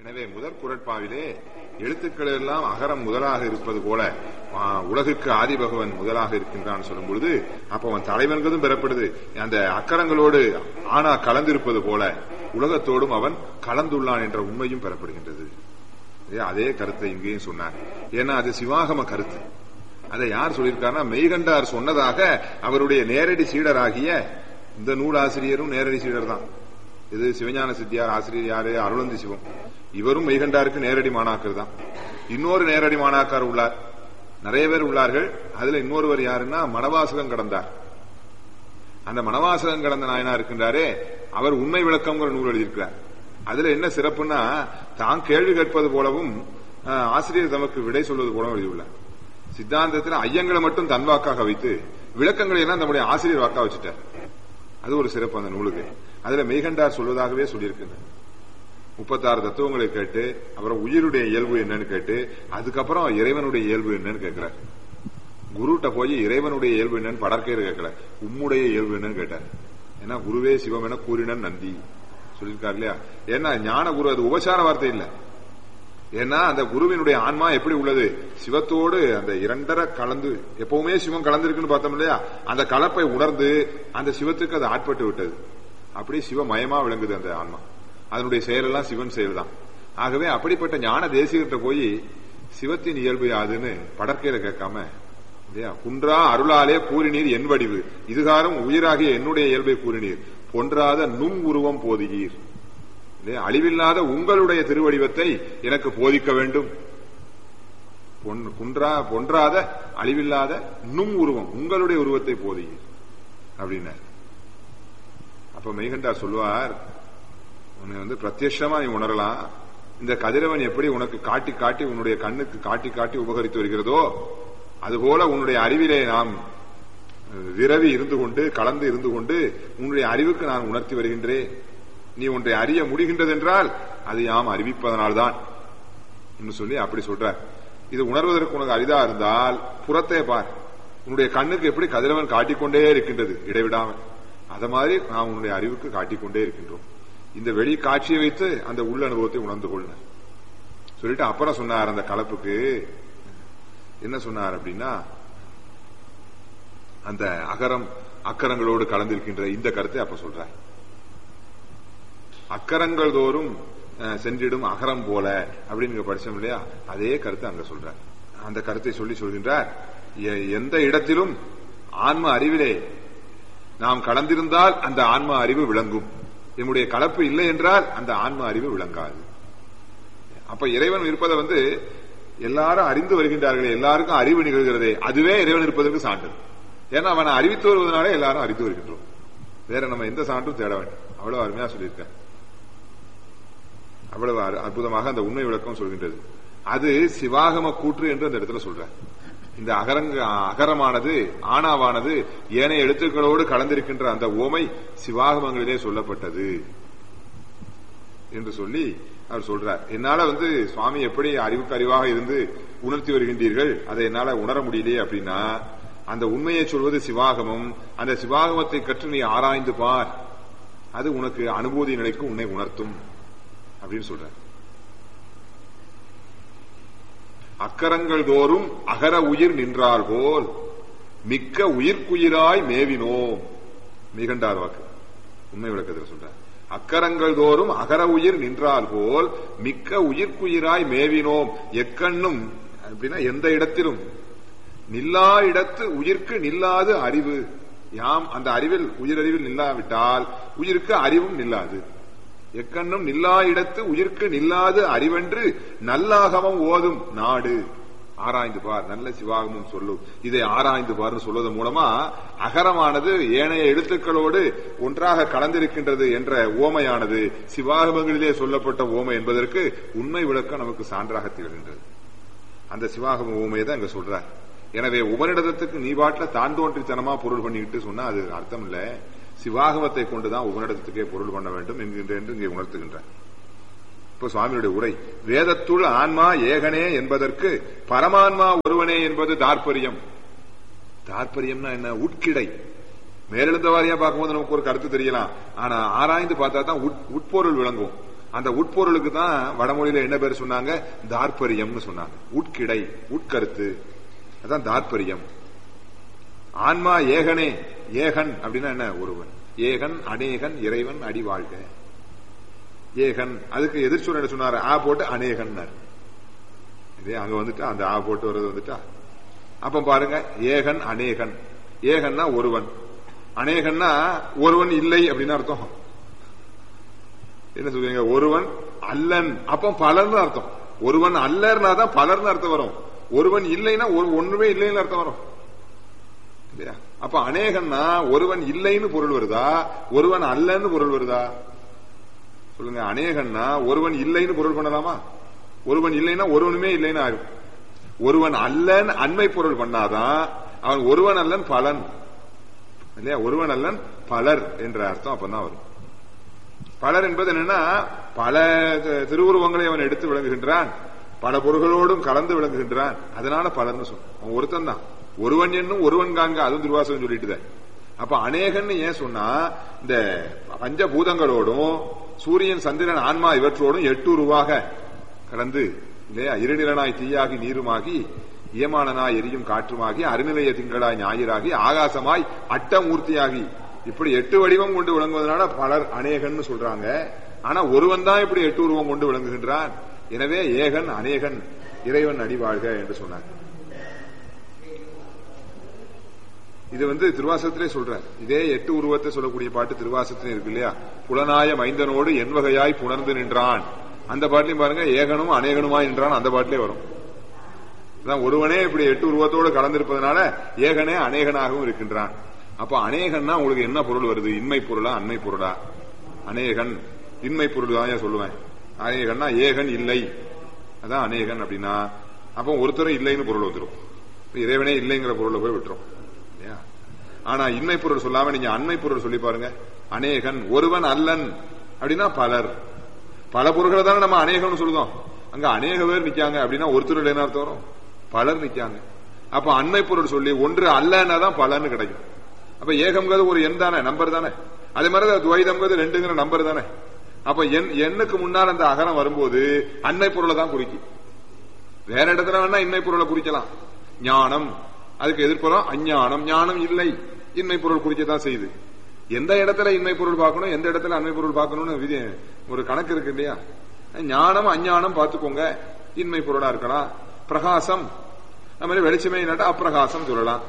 எனவே முதற் குரட்பாவிலே எழுத்துக்கள் எல்லாம் அகரம் முதலாக இருப்பது போல ஆ, உலகுக்கு ஆதிபகவன் முதலாக இருக்கின்றான் சொல்லும் பொழுது அப்ப அவன் தலைவன்கிறதும் பெறப்படுது அந்த அக்கரங்களோடு ஆனா கலந்திருப்பது போல உலகத்தோடும் அவன் கலந்துள்ளான் என்ற உண்மையும் பெறப்படுகின்றது இதே அதே கருத்தை இங்கேயும் சொன்னார் ஏன்னா அது சிவாகம கருத்து அதை யார் சொல்லியிருக்காருன்னா மெய்கண்டார் சொன்னதாக அவருடைய நேரடி சீடராகிய இந்த நூலாசிரியரும் நேரடி சீடர் தான் இது சிவஞான சித்தியார் ஆசிரியர் யாரு அருளந்தி சிவம் இவரும் மெய்கண்டாருக்கு நேரடி மாணாக்கர் தான் இன்னொரு நேரடி மாணாக்கர் உள்ளார் நிறைய பேர் உள்ளார்கள் அதுல இன்னொருவர் யாருன்னா மணவாசகம் கடந்தார் அந்த மணவாசகம் கடந்த நாயனா இருக்கின்றாரே அவர் உண்மை விளக்கம்ங்கிற நூல் எழுதியிருக்கிறார் அதுல என்ன சிறப்புன்னா தான் கேள்வி கேட்பது போலவும் அஹ், ஆசிரியர் தமக்கு விடை சொல்வது போலவும் எழுதியுள்ளார் சித்தாந்தத்தில் ஐயங்களை மட்டும் தன் வாக்காக வைத்து விளக்கங்களை எல்லாம் நம்முடைய ஆசிரியர் வாக்கா வச்சுட்டார் அது ஒரு சிறப்பு அந்த நூலுக்கு அதுல மெய்கண்டார் சொல்வதாகவே சொல்லியிருக்கின்றார் முப்பத்தாறு தத்துவங்களை கேட்டு அப்புறம் உயிருடைய இயல்பு என்னன்னு கேட்டு அதுக்கப்புறம் இறைவனுடைய இயல்பு என்னன்னு கேட்கிறார் குருட்ட போய் இறைவனுடைய இயல்பு என்னன்னு படற்கையில கேட்கல உம்முடைய இயல்பு என்னன்னு கேட்டார் ஏன்னா குருவே சிவம் என கூறினன் நந்தி சொல்லியிருக்காரு இல்லையா ஏன்னா ஞான குரு அது உபசார வார்த்தை இல்ல ஏன்னா அந்த குருவினுடைய ஆன்மா எப்படி உள்ளது சிவத்தோடு அந்த இரண்டரை கலந்து எப்பவுமே சிவம் கலந்திருக்குன்னு பார்த்தோம் இல்லையா அந்த கலப்பை உணர்ந்து அந்த சிவத்துக்கு அது ஆட்பட்டு விட்டது அப்படி சிவமயமா விளங்குது அந்த ஆன்மா அதனுடைய செயலெல்லாம் சிவன் செயல் தான் ஆகவே அப்படிப்பட்ட ஞான தேசிகர்கிட்ட போய் சிவத்தின் இயல்பு யாதுன்னு படற்கையில கேட்காம இல்லையா குன்றா அருளாலே கூறினீர் என் வடிவு இதுகாரம் உயிராகிய என்னுடைய இயல்பை கூறினீர் பொன்றாத நும் உருவம் போதுகீர் இல்லையா அழிவில்லாத உங்களுடைய திருவடிவத்தை எனக்கு போதிக்க வேண்டும் பொன் குன்றா பொன்றாத அழிவில்லாத நும் உருவம் உங்களுடைய உருவத்தை போதுகீர் அப்படின்னார் அப்ப மெய்கண்டார் சொல்வார் உன்னை வந்து பிரத்யட்சமா நீ உணரலாம் இந்த கதிரவன் எப்படி உனக்கு காட்டி காட்டி உன்னுடைய கண்ணுக்கு காட்டி காட்டி உபகரித்து வருகிறதோ அதுபோல உன்னுடைய அறிவிலே நாம் அஹ், விரவி இருந்து கொண்டு கலந்து இருந்து கொண்டு உன்னுடைய அறிவுக்கு நான் உணர்த்தி வருகின்றேன் நீ ஒன்றை அறிய முடிகின்றது என்றால் அது யாம் அறிவிப்பதனால்தான் என்று சொல்லி அப்படி சொல்றார் இது உணர்வதற்கு உனக்கு அரிதா இருந்தால் புறத்தே பார் உன்னுடைய கண்ணுக்கு எப்படி கதிரவன் காட்டிக்கொண்டே இருக்கின்றது இடைவிடாமல் அத மாதிரி நாம் உன்னுடைய அறிவுக்கு காட்டிக்கொண்டே இருக்கின்றோம் இந்த வெளி காட்சியை வைத்து அந்த உள்ள அனுபவத்தை உணர்ந்து கொள்ள சொல்லிட்டு அப்புறம் சொன்னார் அந்த கலப்புக்கு என்ன சொன்னார் அப்படின்னா அந்த அகரம் அக்கரங்களோடு கலந்திருக்கின்ற இந்த கருத்தை அப்ப சொல்றார் அக்கரங்கள் தோறும் அஹ், சென்றிடும் அகரம் போல அப்படின்னு இங்க படிச்சோம் இல்லையா அதே கருத்தை அங்க சொல்றார் அந்த கருத்தை சொல்லி சொல்கின்றார் எ- எந்த இடத்திலும் ஆன்ம அறிவிலே நாம் கலந்திருந்தால் அந்த ஆன்ம அறிவு விளங்கும் நம்முடைய கலப்பு இல்லை என்றால் அந்த ஆன்ம அறிவு விளங்காது அப்ப இறைவன் இருப்பதை வந்து எல்லாரும் அறிந்து வருகின்றார்களே எல்லாருக்கும் அறிவு நிகழ்கிறதே அதுவே இறைவன் இருப்பதற்கு சான்று ஏன்னா அவனை அறிவித்து வருவதனாலே எல்லாரும் அறிந்து வருகின்றோம் வேற நம்ம எந்த சான்றும் தேட வேண்டாம் அவ்வளவு அருமையா சொல்லியிருக்கேன் அவ்வளவு அற்பு- அற்புதமாக அந்த உண்மை விளக்கம் சொல்கின்றது அது சிவாகம கூற்று என்று அந்த இடத்துல சொல்ற இந்த அகரங்க அகரமானது ஆனாவானது ஏனைய எழுத்துக்களோடு கலந்திருக்கின்ற அந்த ஓமை சிவாகமங்களிலே சொல்லப்பட்டது என்று சொல்லி அவர் சொல்றார் என்னால வந்து சுவாமி எப்படி அறிவுக்கு அறிவாக இருந்து உணர்த்தி வருகின்றீர்கள் அதை என்னால உணர முடியலையே அப்படின்னா அந்த உண்மையை சொல்வது சிவாகமம் அந்த சிவாகமத்தை கற்று நீ ஆராய்ந்து பார் அது உனக்கு அனுபூதி நிலைக்கு உன்னை உணர்த்தும் அப்படின்னு சொல்றார் அக்கரங்கள் தோறும் அகர உயிர் நின்றால் போல் மிக்க உயிர்க்குயிராய் மேவினோம் மிகண்டார் வாக்கு உண்மை விளக்கத்தில் சொல்றார் அக்கரங்கள் தோறும் அகர உயிர் நின்றால் போல் மிக்க உயிர்க்குயிராய் மேவினோம் எக்கண்ணும் அப்படின்னா எந்த இடத்திலும் நில்லா இடத்து உயிர்க்கு நில்லாது அறிவு யாம் அந்த அறிவில் உயிரறிவில் நில்லாவிட்டால் உயிருக்கு அறிவும் நில்லாது எக்கண்ணும் நில்லா இடத்து உயிர்க்கு நில்லாது அறிவென்று நல்லாகமம் ஓதும் நாடு ஆராய்ந்து பார் நல்ல சிவாகமும் சொல்லும் இதை ஆராய்ந்து பார்னு சொல்வதன் மூலமா அகரமானது ஏனைய எழுத்துக்களோடு ஒன்றாக கலந்திருக்கின்றது என்ற ஓமையானது சிவாகமங்களிலே சொல்லப்பட்ட ஓமை என்பதற்கு உண்மை விளக்கம் நமக்கு சான்றாக திகழ்கின்றது அந்த சிவாகம ஓமையை தான் இங்க சொல்றார் எனவே உபனிடதத்துக்கு நீ பாட்டுல தான் தோன்றித்தனமா பொருள் பண்ணிக்கிட்டு சொன்னா அது அர்த்தம் இல்ல சிவாகமத்தை கொண்டுதான் உபனிடத்துக்கே பொருள் பண்ண வேண்டும் என்கின்ற என்று இங்கே உணர்த்துகின்றார் இப்ப சுவாமியுடைய உரை வேதத்துள் ஆன்மா ஏகனே என்பதற்கு பரமான்மா ஒருவனே என்பது தாற்பரியம் தாற்பரியம்னா என்ன உட்கிடை மேலெழுந்த வாரியா பார்க்கும்போது நமக்கு ஒரு கருத்து தெரியலாம் ஆனா ஆராய்ந்து பார்த்தா தான் உட்- உட்பொருள் விளங்கும் அந்த உட்பொருளுக்கு தான் வடமொழியில என்ன பேர் சொன்னாங்க தார்பரியம்னு சொன்னாங்க உட்கிடை உட்கருத்து அதான் தார்பரியம் ஆன்மா ஏகனே ஏகன் அப்படின்னா என்ன ஒருவன் ஏகன் அநேகன் இறைவன் அடி வாழ்க ஏகன் அதுக்கு எதிர்ச்சொல் என்ன சொன்னாரு ஆ போட்டு அநேகன் இதே அங்க வந்துட்டா அந்த ஆ போட்டு வர்றது வந்துட்டா அப்ப பாருங்க ஏகன் அநேகன் ஏகன்னா ஒருவன் அநேகன்னா ஒருவன் இல்லை அப்படின்னு அர்த்தம் என்ன சொல்றீங்க ஒருவன் அல்லன் அப்ப பலர்னு அர்த்தம் ஒருவன் அல்லர்னா தான் பலர்னு அர்த்தம் வரும் ஒருவன் இல்லைன்னா ஒரு- ஒண்ணுமே இல்லைன்னு அர்த்தம் வரும் இல்லையா அப்ப அநேகன்னா ஒருவன் இல்லைன்னு பொருள் வருதா ஒருவன் அல்லன்னு பொருள் வருதா சொல்லுங்க அநேகன்னா ஒருவன் இல்லைன்னு பொருள் பண்ணலாமா ஒருவன் இல்லைன்னா ஒருவனுமே இல்லைன்னு ஆகும் ஒருவன் அல்லன் அண்மை பொருள் பண்ணாதான் அவன் ஒருவன் அல்லன் பலன் இல்லையா ஒருவன் அல்லன் பலர் என்ற அர்த்தம் அப்பதான் வரும் பலர் என்பது என்னன்னா பல தி- திருவுருவங்களை அவன் எடுத்து விளங்குகின்றான் பல பொருள்களோடும் கலந்து விளங்குகின்றான் அதனால பலர்னு சொல்றான் அவன் ஒருத்தன் தான் ஒருவன் என்னும் ஒருவன் காங்க அதுவும் திருவாசகம் சொல்லிட்டு அப்ப அநேகன்னு ஏன் சொன்னா இந்த பஞ்சபூதங்களோடும் சூரியன் சந்திரன் ஆன்மா இவற்றோடும் எட்டு உருவாக கலந்து இல்லையா இருநிலனாய் தீயாகி நீருமாகி இயமானனாய் எரியும் காற்றுமாகி அருநிலைய திங்களாய் ஞாயிறாகி ஆகாசமாய் அட்டமூர்த்தியாகி இப்படி எட்டு வடிவம் கொண்டு விளங்குவதனால பலர் அநேகன்னு சொல்றாங்க ஆனா ஒருவன் தான் இப்படி எட்டு உருவம் கொண்டு விளங்குகின்றான் எனவே ஏகன் அநேகன் இறைவன் அடிவாழ்க என்று சொன்னார் இது வந்து திருவாசகத்திலே சொல்ற இதே எட்டு உருவத்தை சொல்லக்கூடிய பாட்டு திருவாசகத்திலே இருக்கு இல்லையா புலனாய மைந்தனோடு என் வகையாய் புணர்ந்து நின்றான் அந்த பாட்டிலையும் பாருங்க ஏகனும் அநேகனுமாய் நின்றான் அந்த பாட்டிலே வரும் அதான் ஒருவனே இப்படி எட்டு உருவத்தோடு கலந்திருப்பதனால ஏகனே அநேகனாகவும் இருக்கின்றான் அப்ப அநேகன்னா உங்களுக்கு என்ன பொருள் வருது இன்மை பொருளா அண்மை பொருளா அநேகன் இன்மை பொருள் தான் ஏன் சொல்லுவேன் அநேகன்னா ஏகன் இல்லை அதான் அநேகன் அப்படின்னா அப்போ ஒருத்தரும் இல்லைன்னு பொருள் வந்துடும் இறைவனே இல்லைங்கிற பொருளை போய் விட்டுரும் இல்லையா ஆனா இன்மை பொருள் சொல்லாம நீங்க அண்மை பொருள் சொல்லி பாருங்க அநேகன் ஒருவன் அல்லன் அப்படின்னா பலர் பல பொருள்களை தானே நம்ம அநேகம்னு சொல்லுதோம் அங்க அநேக பேர் நிக்காங்க அப்படின்னா ஒருத்தர் என்ன அர்த்தம் வரும் பலர் நிக்காங்க அப்ப அண்மை பொருள் சொல்லி ஒன்று அல்லன்னா தான் பலன்னு கிடைக்கும் அப்ப ஏகம்ங்கிறது ஒரு எண் தானே நம்பர் தானே அதே மாதிரி துவைதம்ங்கிறது ரெண்டுங்கிற நம்பர் தானே அப்ப எண் எண்ணுக்கு முன்னால் அந்த அகரம் வரும்போது அன்னை பொருளை தான் குறிக்கும் வேற இடத்துல வேணா இன்மை பொருளை குறிக்கலாம் ஞானம் அதுக்கு எதிர்ப்புறம் அஞ்ஞானம் ஞானம் இல்லை இன்மை பொருள் குறிக்கத்தான் செய்யுது எந்த இடத்துல இன்மை பொருள் பார்க்கணும் எந்த இடத்துல அண்மை பொருள் பார்க்கணும்னு விதி ஒரு கணக்கு இருக்கு இல்லையா ஞானம் அஞ்ஞானம் பார்த்துக்கோங்க இன்மை பொருளா இருக்கலாம் பிரகாசம் அது மாதிரி வெளிச்சமே இல்லாட்டா அப்பிரகாசம் சொல்லலாம்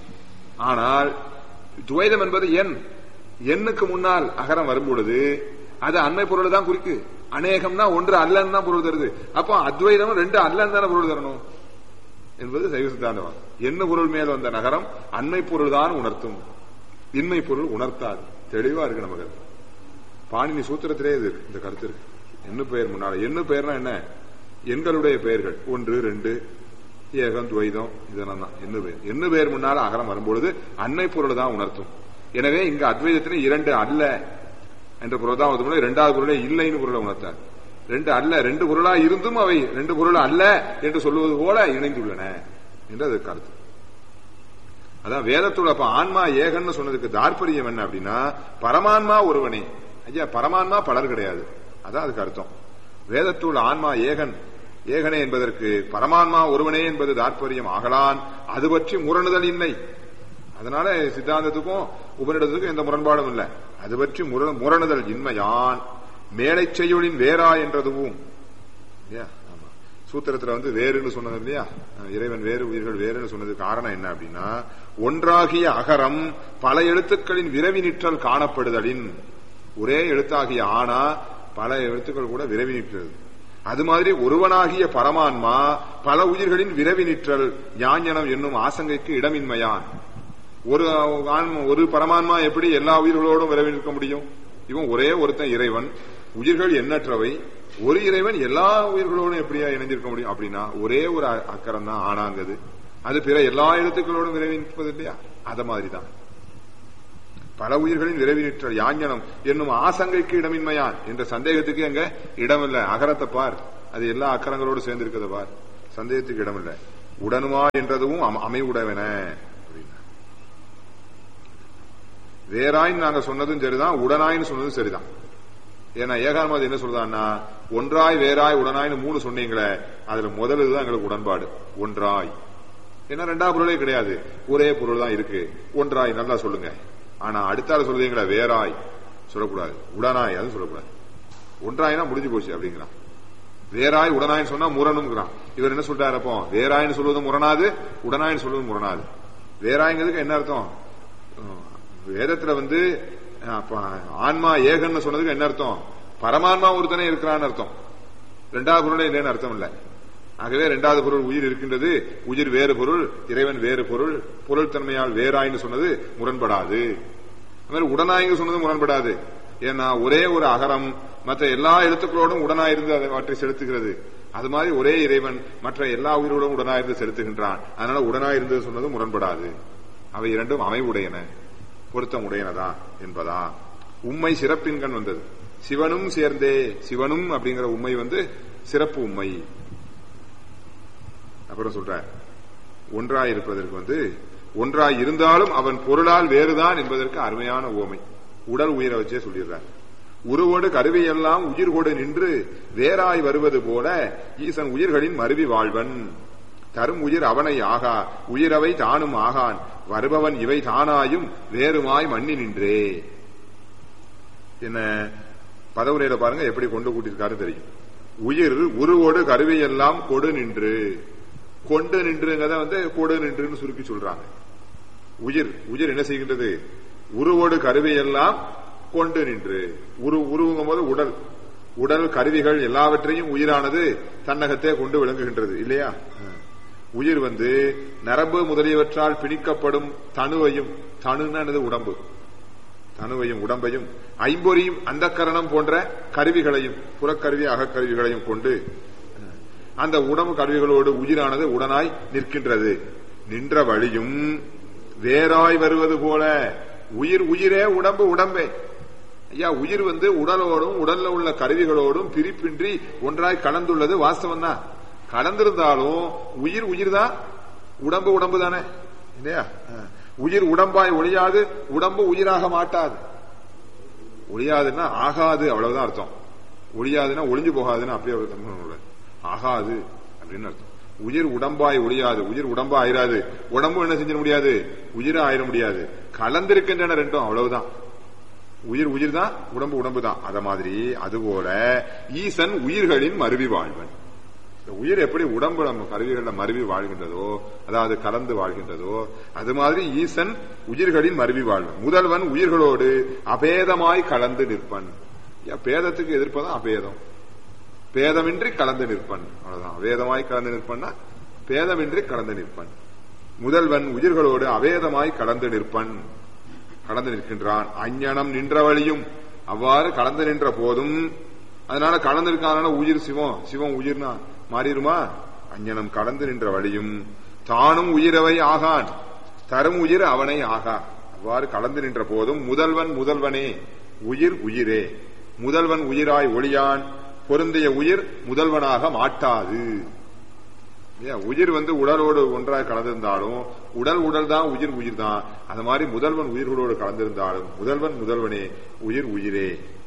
ஆனால் துவைதம் என்பது எண் எண்ணுக்கு முன்னால் அகரம் வரும்பொழுது அது அண்மை பொருள் தான் குறிக்கு அநேகம்னா ஒன்று அல்லன்னு தான் பொருள் தருது அப்போ அத்வைதம் ரெண்டு அல்லன்னு தானே பொருள் தரணும் என்பது சைவ சித்தாந்தம் என்ன பொருள் மேல் வந்த நகரம் அண்மை பொருள் தான் உணர்த்தும் இன்மை பொருள் உணர்த்தாது தெளிவா இருக்கு நமக்கு அது. பாணினி சூத்திரத்திலே இது இருக்கு, இந்த கருத்து இருக்கு என்ன பெயர் முன்னால என்ன பெயர்னா என்ன எண்களுடைய பெயர்கள் ஒன்று ரெண்டு ஏகம் துவைதம் இதெல்லாம் தான் என்ன பெயர் என்ன பெயர் முன்னால அகரம் வரும்பொழுது அன்னை பொருள் தான் உணர்த்தும் எனவே இங்க அத்வைதத்திலே இரண்டு அல்ல என்ற பொருள் தான் வந்து இரண்டாவது பொருளே இல்லைன்னு பொருளை உணர்த்தார் ரெண்டு அல்ல ரெண்டு பொருளா இருந்தும் அவை ரெண்டு பொருள் அல்ல என்று சொல்லுவது போல இணைந்துள்ளன என்று அது கருத்து அதான் வேதத்தோட அப்ப ஆன்மா ஏகன்னு சொன்னதுக்கு தாற்பரியம் என்ன அப்படின்னா பரமான்மா ஒருவனே ஐயா பரமான்மா பலர் கிடையாது அதான் அதுக்கு அர்த்தம் வேதத்துள் ஆன்மா ஏகன் ஏகனே என்பதற்கு பரமான்மா ஒருவனே என்பது தாற்பரியம் ஆகலான் அது பற்றி முரணுதல் இல்லை அதனால சித்தாந்தத்துக்கும் உபனிடத்துக்கும் எந்த முரண்பாடும் இல்லை அது பற்றி முரண- முரணுதல் இன்மையான் மேலை செய்யுளின் வேறா என்றதுவும் இல்லையா ஆமா சூத்திரத்துல வந்து வேறுன்னு சொன்னது இல்லையா அஹ் இறைவன் வேறு உயிர்கள் வேறுன்னு சொன்னதுக்கு காரணம் என்ன அப்படின்னா ஒன்றாகிய அகரம் பல எழுத்துக்களின் விரவி நிற்றல் காணப்படுதலின் ஒரே எழுத்தாகிய ஆனா பல எழுத்துக்கள் கூட விரவி நிற்கிறது அது மாதிரி ஒருவனாகிய பரமான்மா பல உயிர்களின் விரவி நிற்றல் ஞாஞனம் என்னும் ஆசங்கைக்கு இடமின்மையான் ஒரு ஆன்ம ஒரு பரமான்மா எப்படி எல்லா உயிர்களோடும் விரவி நிற்க முடியும் இவன் ஒரே ஒருத்தன் இறைவன் உயிர்கள் எண்ணற்றவை ஒரு இறைவன் எல்லா உயிர்களோடும் எப்படியா இணைஞ்சிருக்க முடியும் அப்படின்னா ஒரே ஒரு அ- அக்கரம் தான் ஆனாங்குது அது பிற எல்லா எழுத்துக்களோடும் விரைவி நிற்பது இல்லையா அத மாதிரிதான் பல உயிர்களின் விரைவி நிற்றல் யாஞனம் என்னும் ஆசங்கைக்கு இடமின்மையான் என்ற சந்தேகத்துக்கு அங்க இடமில்ல அகரத்தை பார் அது எல்லா அக்கரங்களோடு சேர்ந்து இருக்கிறத பார் சந்தேகத்துக்கு இடமில்ல உடனுமா என்றதும் அம- அமைவுடவென அப்படின்னா. வேறாயின்னு நாங்க சொன்னதும் சரிதான் உடனாயின்னு சொன்னதும் சரிதான் ஏன்னா ஏகான்மாதி என்ன சொல்றான்னா ஒன்றாய் வேறாய் உடனாய்னு மூணு சொன்னீங்களே அதுல முதல் இதுதான் எங்களுக்கு உடன்பாடு ஒன்றாய் ஏன்னா ரெண்டாவது பொருளே கிடையாது ஒரே பொருள் தான் இருக்கு ஒன்றாய் நல்லா சொல்லுங்க ஆனா அடுத்தால சொல்றீங்களா வேறாய் சொல்லக்கூடாது உடனாய் அது சொல்லக்கூடாது ஒன்றாய்னா முடிஞ்சு போச்சு அப்படிங்கிறான் வேறாய் உடனாய்னு சொன்னா முரணுங்கிறான் இவர் என்ன சொல்றாரு அப்போ வேறாய்னு சொல்வது முரணாது உடனாய்னு சொல்வது முரணாது வேறாய்ங்கிறதுக்கு என்ன அர்த்தம் அஹ் வேதத்துல வந்து அஹ், அப்ப ஆன்மா ஏகன்னு சொன்னதுக்கு என்ன அர்த்தம் பரமான்மா ஒருத்தனே இருக்கிறான்னு அர்த்தம் ரெண்டாவது பொருளே இல்லைன்னு அர்த்தம் இல்ல ஆகவே இரண்டாவது பொருள் உயிர் இருக்கின்றது உயிர் வேறு பொருள் இறைவன் வேறு பொருள் பொருள் தன்மையால் வேறாய்னு சொன்னது முரண்படாது அது மாதிரி உடனாய்னு சொன்னது முரண்படாது ஏன்னா ஒரே ஒரு அகரம் மற்ற எல்லா எழுத்துக்களோடும் உடனாயிருந்து அதை அவற்றை செலுத்துகிறது அது மாதிரி ஒரே இறைவன் மற்ற எல்லா உயிரோடும் உடனாயிருந்து செலுத்துகின்றான் அதனால உடனாயிருந்து சொன்னது முரண்படாது அவை இரண்டும் அமைவுடையன பொருத்தம் உடையனதா என்பதா உண்மை சிறப்பின்கண் வந்தது சிவனும் சேர்ந்தே சிவனும் அப்படிங்கிற உண்மை வந்து சிறப்பு உண்மை அப்புறம் சொல்ற ஒன்றாய் இருப்பதற்கு வந்து ஒன்றாய் இருந்தாலும் அவன் பொருளால் வேறுதான் என்பதற்கு அருமையான ஓமை உடல் உயிரை வச்சே சொல்லிடுறார் உருவோடு கருவியெல்லாம் உயிர்கோடு நின்று வேறாய் வருவது போல ஈசன் உயிர்களின் மருவி வாழ்வன் தரும் உயிர் அவனை ஆகா உயிரவை தானும் ஆகான் வருபவன் இவை தானாயும் வேறுமாய் மண்ணி நின்றே என்ன பதவுரையில பாருங்க எப்படி கொண்டு கூட்டியிருக்காரு தெரியும் உயிர் உருவோடு கருவியெல்லாம் கொடு நின்று கொண்டு நின்றுங்கிறத வந்து கொடு நின்றுன்னு சுருக்கி சொல்றாங்க உயிர் உயிர் என்ன செய்கின்றது உருவோடு கருவியெல்லாம் கொண்டு நின்று உரு உருவுங்கும் போது உடல் உடல் கருவிகள் எல்லாவற்றையும் உயிரானது தன்னகத்தே கொண்டு விளங்குகின்றது இல்லையா உயிர் வந்து நரம்பு முதலியவற்றால் பிணிக்கப்படும் தனுவையும் தனுன்னு உடம்பு தனுவையும் உடம்பையும் ஐம்பொறியும் அந்த கரணம் போன்ற கருவிகளையும் புறக்கருவி அகக்கருவிகளையும் கொண்டு அந்த உடம்பு கருவிகளோடு உயிரானது உடனாய் நிற்கின்றது நின்ற வழியும் வேறாய் வருவது போல உயிர் உயிரே உடம்பு உடம்பே ஐயா உயிர் வந்து உடலோடும் உடல்ல உள்ள கருவிகளோடும் பிரிப்பின்றி ஒன்றாய் கலந்துள்ளது வாஸ்தவம் தான் கலந்திருந்தாலும் உயிர் உயிர் தான் உடம்பு உடம்பு தானே இல்லையா உயிர் உடம்பாய் ஒழியாது உடம்பு உயிராக மாட்டாது ஒழியாதுன்னா ஆகாது அவ்வளவுதான் அர்த்தம் ஒழியாதுன்னா ஒளிஞ்சு போகாதுன்னு அப்படியே ஒரு தன்மை ஆகாது அப்படின்னு அர்த்தம் உயிர் உடம்பாய் ஒழியாது உயிர் உடம்பா ஆயிராது உடம்பு என்ன செஞ்சிட முடியாது உயிரா ஆயிட முடியாது கலந்திருக்கின்றன ரெண்டும் அவ்வளவுதான் உயிர் உயிர் தான் உடம்பு உடம்பு தான் அத மாதிரி அதுபோல ஈசன் உயிர்களின் மருவி வாழ்வன் உயிர் எப்படி உடம்பு நம்ம கருவிகளில் மருவி வாழ்கின்றதோ அதாவது கலந்து வாழ்கின்றதோ அது மாதிரி ஈசன் உயிர்களின் மருவி வாழ்வன் முதல்வன் உயிர்களோடு அபேதமாய் கலந்து நிற்பன் பேதத்துக்கு எதிர்ப்பதான் அபேதம் பேதமின்றி கலந்து நிற்பன் அவ்வளவுதான் அவேதமாய் கலந்து நிற்பன்னா பேதமின்றி கலந்து நிற்பன் முதல்வன் உயிர்களோடு அவேதமாய் கலந்து நிற்பன் கலந்து நிற்கின்றான் அஞ்ஞனம் நின்ற வழியும் அவ்வாறு கலந்து நின்ற போதும் அதனால கலந்து இருக்கான உயிர் சிவம் சிவம் உயிர்னா மாறிடுமா அஞ்ஞனம் கலந்து நின்ற வழியும் தானும் உயிரவை ஆகான் தரும் உயிர் அவனை ஆகா அவ்வாறு கலந்து நின்ற போதும் முதல்வன் முதல்வனே உயிர் உயிரே முதல்வன் உயிராய் ஒளியான் பொருந்திய உயிர் முதல்வனாக மாட்டாது உயிர் வந்து உடலோடு ஒன்றாக கலந்திருந்தாலும் உடல் உடல் தான் உயிர் உயிர் தான் அது மாதிரி முதல்வன் உயிர்களோடு கலந்திருந்தாலும் முதல்வன் முதல்வனே உயிர் உயிரே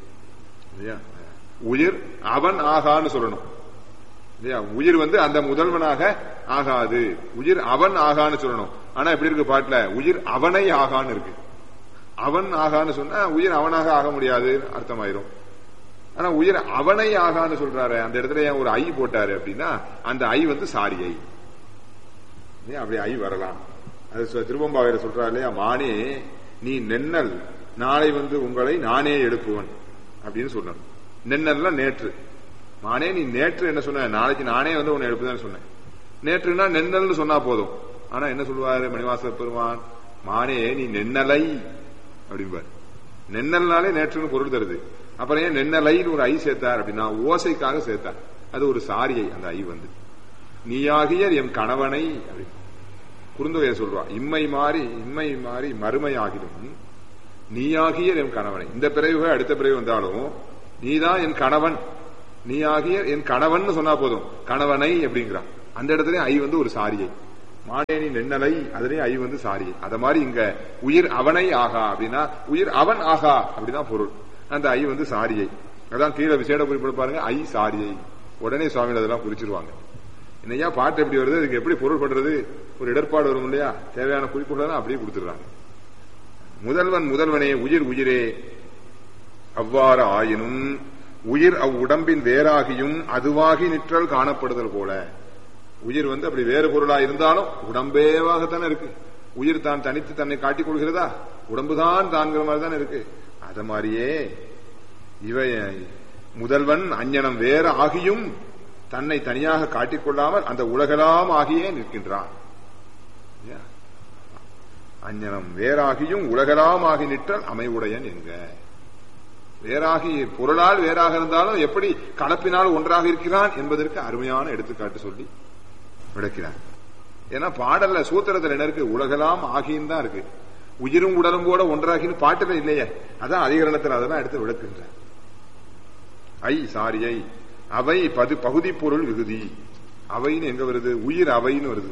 உயிர் அவன் ஆகான்னு சொல்லணும் இல்லையா உயிர் வந்து அந்த முதல்வனாக ஆகாது உயிர் அவன் ஆகான்னு சொல்லணும் ஆனா எப்படி இருக்கு பாட்டுல உயிர் அவனை ஆகான்னு இருக்கு அவன் ஆகான்னு சொன்னா உயிர் அவனாக ஆக முடியாது அர்த்தமாயிரும் ஆனா உயிர் அவனை ஆகான்னு சொல்றாரு அந்த இடத்துல ஏன் ஒரு ஐ போட்டாரு அப்படின்னா அந்த ஐ வந்து சாரியை அப்படி ஐ வரலாம் அது திருவம்பாவையில சொல்றாரு இல்லையா மானே நீ நென்னல் நாளை வந்து உங்களை நானே எழுப்புவன் அப்படின்னு சொல்லணும் நென்னல்ல நேற்று மானே நீ நேற்று என்ன சொன்ன நாளைக்கு நானே வந்து உன்னை எழுப்புதான் சொன்னேன் நேற்றுனா நென்னல்னு சொன்னா போதும் ஆனா என்ன சொல்லுவாரு மணிவாச பெருமான் மானே நீ நென்னலை அப்படிம்பார் நென்னல்னாலே நேற்றுன்னு பொருள் தருது அப்புறம் ஏன் நென்னலைன்னு ஒரு ஐ சேர்த்தார் அப்படின்னா ஓசைக்காக சேர்த்தார் அது ஒரு சாரியை அந்த ஐ வந்து நீயாகியர் எம் கணவனை அப்படி குறுந்தொகைய சொல்றா இம்மை மாறி இம்மை மாறி மறுமை ஆகிடும் நீயாகியர் என் கணவனை இந்த பிறகு அடுத்த பிறகு வந்தாலும் நீதான் என் கணவன் நீயாகிய என் கணவன் சொன்னா போதும் கணவனை அப்படிங்கிறான் அந்த இடத்துல ஐ வந்து ஒரு சாரியை மாடேனி நென்னலை அதுலயும் ஐ வந்து சாரியை அத மாதிரி இங்க உயிர் அவனை ஆகா அப்படின்னா உயிர் அவன் ஆகா அப்படிதான் பொருள் அந்த ஐ வந்து சாரியை அதான் கீழே விசேட குறிப்பிட பாருங்க ஐ சாரியை உடனே சுவாமிகள் அதெல்லாம் குறிச்சிருவாங்க என்னையா பாட்டு எப்படி வருது இதுக்கு எப்படி பொருள் பண்றது ஒரு இடர்பாடு வரும் இல்லையா தேவையான குறிப்புகள் அப்படியே கொடுத்துடுறாங்க முதல்வன் முதல்வனே உயிர் உயிரே அவ்வாறு ஆயினும் உயிர் அவ்வுடம்பின் வேறாகியும் அதுவாகி நிற்றல் காணப்படுதல் போல உயிர் வந்து அப்படி வேறு பொருளா இருந்தாலும் உடம்பேவாகத்தானே இருக்கு உயிர் தான் தனித்து தன்னை காட்டிக் கொள்கிறதா உடம்புதான் தான்கிற மாதிரி தானே இருக்கு அத மாதிரியே இவை முதல்வன் அஞ்ஞனம் வேற ஆகியும் தன்னை தனியாக காட்டிக்கொள்ளாமல் அந்த உலகலாம் ஆகியே நிற்கின்றான் அஞ்ஞனம் வேறாகியும் உலகலாம் ஆகி நிற்றல் அமைவுடையன் என்க வேறாகி பொருளால் வேறாக இருந்தாலும் எப்படி கலப்பினால் ஒன்றாக இருக்கிறான் என்பதற்கு அருமையான எடுத்துக்காட்டு சொல்லி விளக்கிறான் ஏன்னா பாடல்ல சூத்திரத்தில் என்ன இருக்கு உலகலாம் ஆகியும் தான் இருக்கு உயிரும் உடலும் கூட ஒன்றாகின்னு பாட்டுல இல்லையே அதான் அதிகரணத்தில் அதெல்லாம் எடுத்து விளக்குன்ற ஐ சாரி ஐ அவை பது பகுதி பொருள் விகுதி அவைன்னு எங்க வருது உயிர் அவைன்னு வருது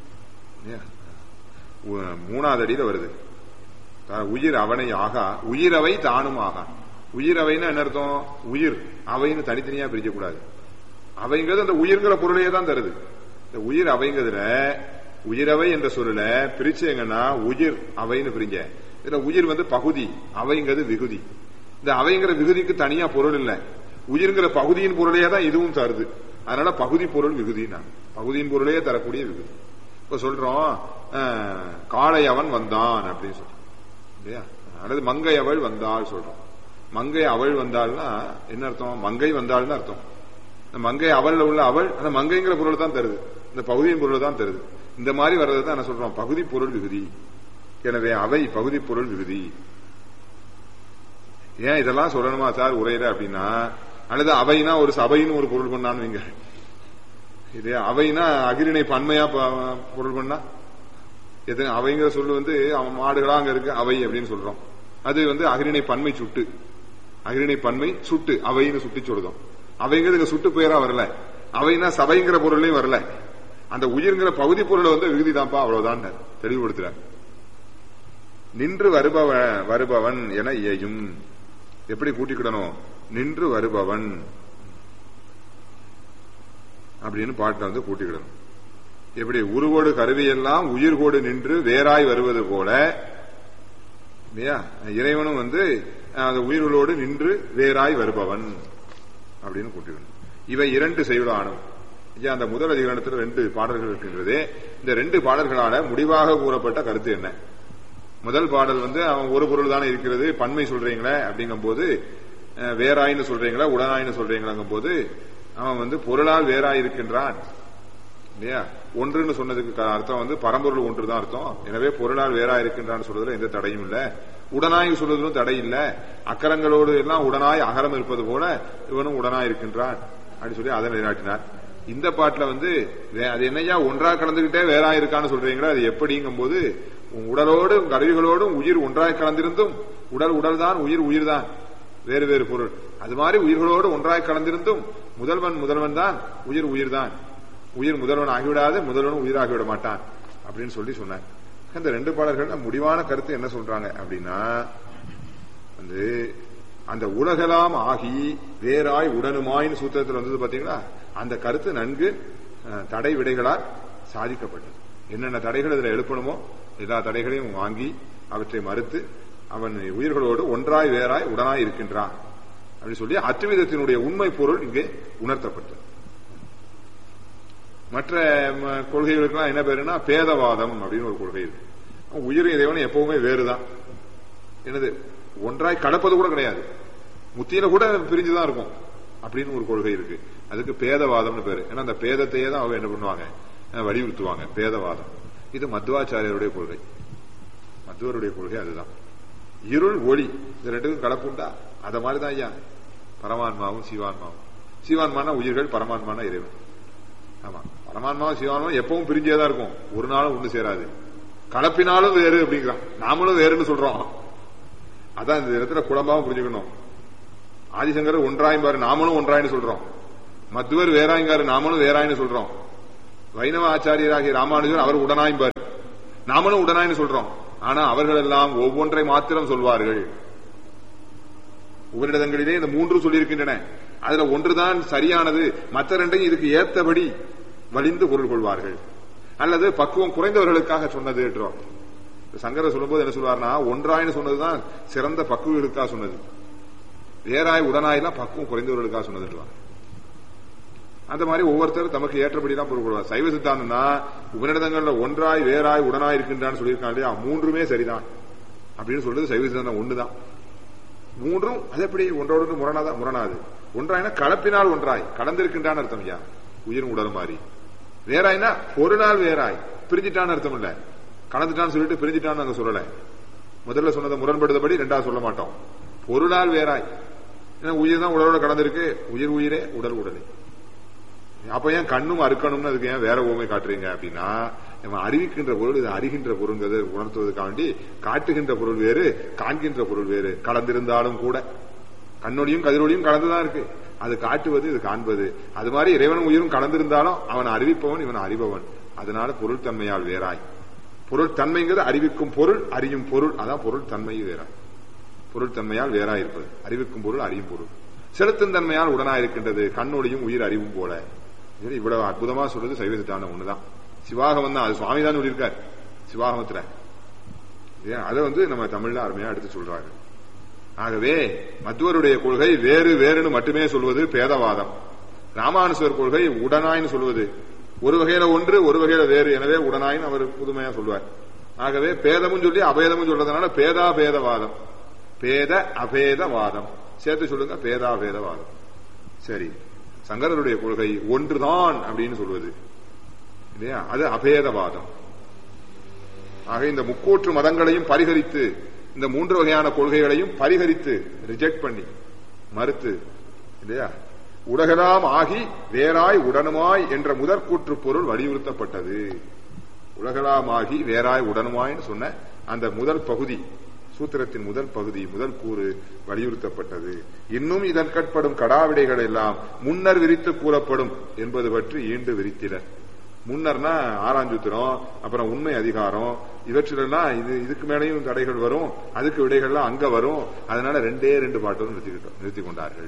மூணாவது அடியில வருது உயிர் அவனை ஆகா உயிரவை தானும் ஆகா உயிரவைன்னு என்ன அர்த்தம் உயிர் அவைன்னு தனித்தனியா பிரிக்க கூடாது அவைங்கிறது அந்த உயிர்ங்கிற பொருளையே தான் தருது இந்த உயிர் அவைங்கிறதுல உயிரவை என்ற சொல்லல பிரிச்சு எங்கன்னா உயிர் அவைன்னு பிரிங்க இதுல உயிர் வந்து பகுதி அவைங்கிறது விகுதி இந்த அவைங்கிற விகுதிக்கு தனியா பொருள் இல்ல உயிர்ங்கிற பகுதியின் பொருளையே தான் இதுவும் தருது அதனால பகுதி பொருள் விகுதினா பகுதியின் பொருளையே தரக்கூடிய விகுதி இப்ப சொல்றோம் காளை அவன் வந்தான் அப்படின்னு சொல்றோம் இல்லையா அல்லது மங்கை அவள் வந்தாள் சொல்றோம் மங்கை அவள் வந்தாள்னா என்ன அர்த்தம் மங்கை வந்தாள்னு அர்த்தம் இந்த மங்கை அவள்ல உள்ள அவள் அந்த மங்கைங்கிற பொருள் தான் தருது இந்த பகுதியின் பொருள் தான் தருது இந்த மாதிரி வர்றது தான் என்ன சொல்றோம் பகுதி பொருள் விகுதி எனவே அவை பகுதி பொருள் விகுதி ஏன் இதெல்லாம் சொல்லணுமா சார் உரையில அப்படின்னா அல்லது அவைனா ஒரு சபைன்னு ஒரு பொருள் பண்ணான்னு வைங்க இது அவைனா அகிரிணை பன்மையா பொருள் பண்ணா எது அவைங்கிற சொல்லு வந்து அவன் மாடுகளா அங்க இருக்கு அவை அப்படின்னு சொல்றோம் அது வந்து அகிரிணை பன்மை சுட்டு அகிரிணை பன்மை சுட்டு அவைன்னு சுட்டி சொல்லுதோம் அவைங்கிறது சுட்டு பெயரா வரல அவைனா சபைங்கிற பொருளையும் வரல அந்த உயிர்ங்கிற பகுதி பொருளை வந்து விகுதி தான்ப்பா அவ்வளவுதான் தெளிவுபடுத்துறாங்க நின்று வருபவ வருபவன் என இயையும் எப்படி கூட்டிக்கிடணும் நின்று வருபவன் அப்படின்னு பாட்டை வந்து கூட்டிக்கிடணும் எப்படி உருவோடு கருவியெல்லாம் உயிர்கோடு நின்று வேறாய் வருவது போல இல்லையா இறைவனும் வந்து அந்த உயிர்களோடு நின்று வேறாய் வருபவன் அப்படின்னு கூட்டிக்கணும் இவை இரண்டு செய்யுளானும் அந்த முதல் அதிகாரத்தில் ரெண்டு பாடல்கள் இருக்கின்றது இந்த ரெண்டு பாடல்களால முடிவாக கூறப்பட்ட கருத்து என்ன முதல் பாடல் வந்து அவன் ஒரு பொருள் தானே இருக்கிறது பன்மை சொல்றீங்களே அப்படிங்கும் போது வேறாயின்னு சொல்றீங்களா உடனாயின்னு சொல்றீங்களாங்கும் போது அவன் வந்து பொருளால் வேறாய் இருக்கின்றான் இல்லையா ஒன்றுன்னு சொன்னதுக்கு அர்த்தம் வந்து பரம்பொருள் ஒன்று தான் அர்த்தம் எனவே பொருளால் வேறா இருக்கின்றான்னு சொல்றதுல எந்த தடையும் இல்ல உடனாய் சொல்றதுலும் தடை இல்ல அக்கரங்களோடு எல்லாம் உடனாய் அகரம் இருப்பது போல இவனும் உடனாய் இருக்கின்றான் அப்படின்னு சொல்லி அதை நிலைநாட்டினார் இந்த பாட்டுல வந்து அது என்னையா ஒன்றா கலந்துகிட்டே வேறா இருக்கான்னு சொல்றீங்களா அது எப்படிங்கும் போது உடலோடும் கருவிகளோடும் உயிர் ஒன்றாய் கலந்திருந்தும் உடல் உடல் தான் உயிர் உயிர் தான் வேறு வேறு பொருள் அது மாதிரி உயிர்களோடு ஒன்றாய் கலந்திருந்தும் முதல்வன் முதல்வன் தான் உயிர் உயிர் தான் உயிர் முதல்வன் ஆகிவிடாது முதல்வன் உயிராகிவிட மாட்டான் அப்படின்னு சொல்லி சொன்னார் இந்த ரெண்டு பாடல்கள் முடிவான கருத்து என்ன சொல்றாங்க அப்படின்னா வந்து அந்த உலகலாம் ஆகி வேறாய் உடனுமாயின்னு சூத்திரத்தில் வந்தது பாத்தீங்களா அந்த கருத்து நன்கு தடை விடைகளால் சாதிக்கப்பட்டது என்னென்ன தடைகள் இதுல எழுப்பணுமோ எல்லா தடைகளையும் வாங்கி அவற்றை மறுத்து அவன் உயிர்களோடு ஒன்றாய் வேறாய் உடனாய் இருக்கின்றான் அப்படின்னு சொல்லி அத்துவிதத்தினுடைய உண்மை பொருள் இங்கே உணர்த்தப்பட்டது மற்ற கொள்கைகளுக்கெல்லாம் என்ன பேருன்னா பேதவாதம் அப்படின்னு ஒரு கொள்கை இருக்கு உயிர் இறைவன் எப்பவுமே வேறுதான் என்னது ஒன்றாய் கடப்பது கூட கிடையாது முத்தியில கூட பிரிஞ்சுதான் இருக்கும் அப்படின்னு ஒரு கொள்கை இருக்கு அதுக்கு பேதவாதம்னு பேரு ஏன்னா அந்த பேதத்தையே தான் அவங்க என்ன பண்ணுவாங்க வலியுறுத்துவாங்க பேதவாதம் இது மத்வாச்சாரியருடைய கொள்கை மத்துவருடைய கொள்கை அதுதான் இருள் ஒளி இது ரெண்டுக்கும் கலப்புண்டா அத மாதிரிதான் ஐயா பரமான்மாவும் சிவான்மாவும் சிவான்மான உயிர்கள் பரமான்மான இறைவன் ஆமா பரமான்மாவும் சிவான்மாவும் எப்பவும் பிரிஞ்சேதான் இருக்கும் ஒரு நாளும் ஒண்ணு சேராது கலப்பினாலும் வேறு அப்படிங்கிறான் நாமளும் வேறுன்னு சொல்றோம் அதான் இந்த இடத்துல குழம்பாவும் புரிஞ்சுக்கணும் ஆதிசங்கர் ஒன்றாயம்பாரு நாமளும் ஒன்றாயின்னு சொல்றோம் மத்துவர் வேறாயங்காரு நாமளும் வேறாயின்னு சொல்றோம் வைணவ ஆச்சாரியராகிய ராமானுஜர் அவர் உடனாயம்பாரு நாமளும் உடனாயின்னு சொல்றோம் ஆனா அவர்கள் எல்லாம் ஒவ்வொன்றை மாத்திரம் சொல்வார்கள் உபரிடங்களிலே இந்த மூன்று சொல்லியிருக்கின்றன அதுல ஒன்றுதான் சரியானது மற்ற ரெண்டையும் இதுக்கு ஏத்தபடி வலிந்து பொருள் கொள்வார்கள் அல்லது பக்குவம் குறைந்தவர்களுக்காக சொன்னது என்றோம் சங்கரர் சொல்லும்போது என்ன சொல்வார்னா ஒன்றாயின்னு சொன்னதுதான் சிறந்த பக்குவர்களுக்காக சொன்னது வேறாய் உடனாய்லாம் பக்குவம் குறைந்தவர்களுக்காக சொன்னதுன்றாங்க அந்த மாதிரி ஒவ்வொருத்தரும் தமக்கு ஏற்றபடி தான் பொருள் கொள்வார் சைவ சித்தாந்தம்னா உபநிடதங்கள்ல ஒன்றாய் வேறாய் உடனாய் இருக்கின்றான்னு சொல்லியிருக்காங்க இல்லையா மூன்றுமே சரிதான் அப்படின்னு சொல்றது சைவ சித்தாந்தம் ஒண்ணுதான் மூன்றும் அது எப்படி ஒன்றோடு முரணாதான் முரணாது ஒன்றாயினா கலப்பினால் ஒன்றாய் கலந்திருக்கின்றான்னு அர்த்தம் ஐயா உயிர் உடல் மாறி வேறாய்னா பொருளால் வேறாய் பிரிஞ்சிட்டான்னு அர்த்தம் இல்ல கலந்துட்டான்னு சொல்லிட்டு பிரிஞ்சிட்டான்னு அங்க சொல்லல முதல்ல சொன்னதை முரண்படுத்தபடி ரெண்டாவது சொல்ல மாட்டோம் பொருளால் வேறாய் ஏன்னா உயிர் தான் உடலோட கலந்திருக்கு உயிர் உயிரே உடல் உடலே அப்ப ஏன் கண்ணும் அறுக்கணும்னு அதுக்கு ஏன் வேற ஓமை காட்டுறீங்க அப்படின்னா நம்ம அறிவிக்கின்ற பொருள் இது அறிகின்ற பொருள்ங்கிறத உணர்த்துவதற்காண்டி காட்டுகின்ற பொருள் வேறு காண்கின்ற பொருள் வேறு கலந்திருந்தாலும் கூட கண்ணொடியும் கதிரொலியும் கலந்துதான் இருக்கு அது காட்டுவது இது காண்பது அது மாதிரி இறைவனும் உயிரும் கலந்திருந்தாலும் அவன் அறிவிப்பவன் இவன் அறிபவன் அதனால பொருள் தன்மையால் வேறாய் பொருள் தன்மைங்கிறது அறிவிக்கும் பொருள் அறியும் பொருள் அதான் பொருள் தன்மை வேறாய் பொருள் தன்மையால் வேறாய் இருப்பது அறிவிக்கும் பொருள் அறியும் பொருள் செலுத்தும் தன்மையால் உடனாயிருக்கின்றது கண்ணொடியும் உயிர் அறிவும் போல இது இவ்வளவு அற்புதமா சொல்றது சைவ சித்தாந்தம் ஒண்ணுதான் சிவாகமம் தான் அது சுவாமி தான் சொல்லியிருக்கார் சிவாகமத்துல அதை வந்து நம்ம தமிழ்ல அருமையா எடுத்து சொல்றாங்க ஆகவே மத்துவருடைய கொள்கை வேறு வேறுன்னு மட்டுமே சொல்வது பேதவாதம் ராமானுசர் கொள்கை உடனாய்னு சொல்வது ஒரு வகையில ஒன்று ஒரு வகையில வேறு எனவே உடனாயின்னு அவர் புதுமையா சொல்வார் ஆகவே பேதமும் சொல்லி அபேதமும் சொல்றதுனால பேதா பேதவாதம் பேத அபேதவாதம் சேர்த்து சொல்லுங்க பேதா பேதவாதம் சரி சங்கரருடைய கொள்கை ஒன்றுதான் அப்படின்னு சொல்வது இல்லையா அது அபேதவாதம் ஆக இந்த முக்கூற்று மதங்களையும் பரிகரித்து இந்த மூன்று வகையான கொள்கைகளையும் பரிகரித்து ரிஜெக்ட் பண்ணி மறுத்து இல்லையா உலகலாம் ஆகி வேறாய் உடனுமாய் என்ற முதற்கூற்று பொருள் வலியுறுத்தப்பட்டது உலகலாம் ஆகி வேறாய் உடனுமாய்னு சொன்ன அந்த முதல் பகுதி சூத்திரத்தின் முதல் பகுதி முதல் கூறு வலியுறுத்தப்பட்டது இன்னும் இதற்கட்படும் கடாவிடைகள் எல்லாம் முன்னர் விரித்து கூறப்படும் என்பது பற்றி ஈண்டு விரித்தினர் முன்னர்னா ஆறாஞ்சூத்திரம் அப்புறம் உண்மை அதிகாரம் இவற்றிலெல்லாம் இது இதுக்கு மேலேயும் தடைகள் வரும் அதுக்கு விடைகள்லாம் அங்க வரும் அதனால ரெண்டே ரெண்டு பாட்டும் நிறுத்திக்கிட்டோம் நிறுத்தி கொண்டார்கள்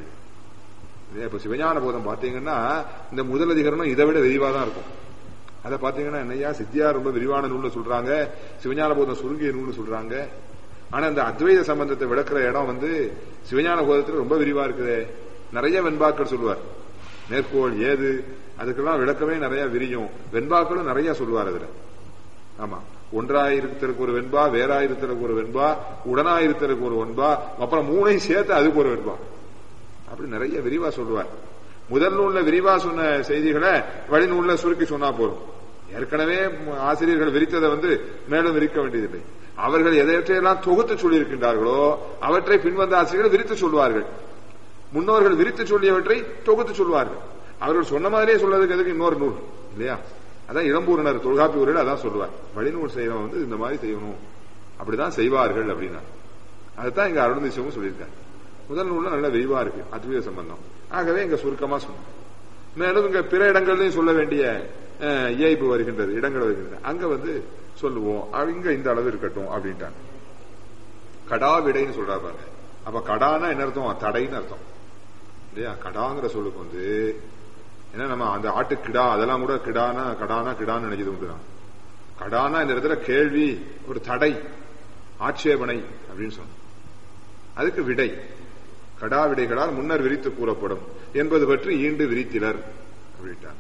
இப்ப சிவஞான போதம் பாத்தீங்கன்னா இந்த முதல் அதிகாரம் இதை விட விரிவா தான் இருக்கும் அதை பாத்தீங்கன்னா என்னையா சித்தியா ரொம்ப விரிவான நூல்னு சொல்றாங்க சிவஞான போதம் சுருங்கிய நூல்னு சொல்றாங்க ஆனா இந்த அத்வைத சம்பந்தத்தை விளக்குற இடம் வந்து சிவஞான போதத்துல ரொம்ப விரிவா இருக்குது நிறைய வெண்பாக்கள் சொல்லுவார் மேற்கோள் ஏது அதுக்கெல்லாம் விளக்கமே நிறைய விரியும் வெண்பாக்களும் நிறைய சொல்லுவார் அதுல ஆமா ஒன்றாயிருத்தலுக்கு ஒரு வெண்பா வேறாயிருத்தலுக்கு ஒரு வெண்பா உடனாயிருத்தலுக்கு ஒரு வெண்பா அப்புறம் மூணையும் சேர்த்து அதுக்கு ஒரு வெண்பா அப்படி நிறைய விரிவா சொல்லுவார் முதல் நூல்ல விரிவா சொன்ன செய்திகளை வழிநூல்ல சுருக்கி சொன்னா போதும் ஏற்கனவே ஆசிரியர்கள் விரித்ததை வந்து மேலும் விரிக்க வேண்டியதில்லை அவர்கள் எதையற்றையெல்லாம் தொகுத்து சொல்லியிருக்கின்றார்களோ அவற்றை பின்வந்த ஆசிரியர்கள் விரித்து சொல்வார்கள் முன்னோர்கள் விரித்து சொல்லியவற்றை தொகுத்து சொல்வார்கள் அவர்கள் சொன்ன மாதிரியே சொல்றதுக்கு எதுக்கு இன்னொரு நூல் இல்லையா அதான் இளம்பூரினர் தொல்காப்பி ஊரில் அதான் சொல்லுவார் வழிநூல் செய்யறவன் வந்து இந்த மாதிரி செய்யணும் அப்படிதான் செய்வார்கள் அப்படின்னா அதுதான் இங்க அருணதிசமும் சொல்லியிருக்காரு முதல் நூல்ல நல்ல விரிவா இருக்கு அத்வைத சம்பந்தம் ஆகவே இங்க சுருக்கமா சொன்னோம் மேலும் இங்க பிற இடங்கள்லயும் சொல்ல வேண்டிய இயல்பு வருகின்றது இடங்கள் வருகின்றது அங்க வந்து சொல்லுவோம் இங்க இந்த அளவு இருக்கட்டும் அப்படின்ட்டாங்க கடா விடைன்னு சொல்றா பாருங்க அப்ப கடானா என்ன அர்த்தம் தடைன்னு அர்த்தம் இல்லையா கடாங்கிற சொல்லுக்கு வந்து ஏன்னா நம்ம அந்த ஆட்டு கிடா அதெல்லாம் கூட கிடானா கடானா கிடான்னு நினைச்சது உண்டு கடானா இந்த இடத்துல கேள்வி ஒரு தடை ஆட்சேபனை அப்படின்னு சொன்னோம் அதுக்கு விடை கடா விடைகளால் முன்னர் விரித்து கூறப்படும் என்பது பற்றி ஈண்டு விரித்திலர் அப்படின்ட்டாங்க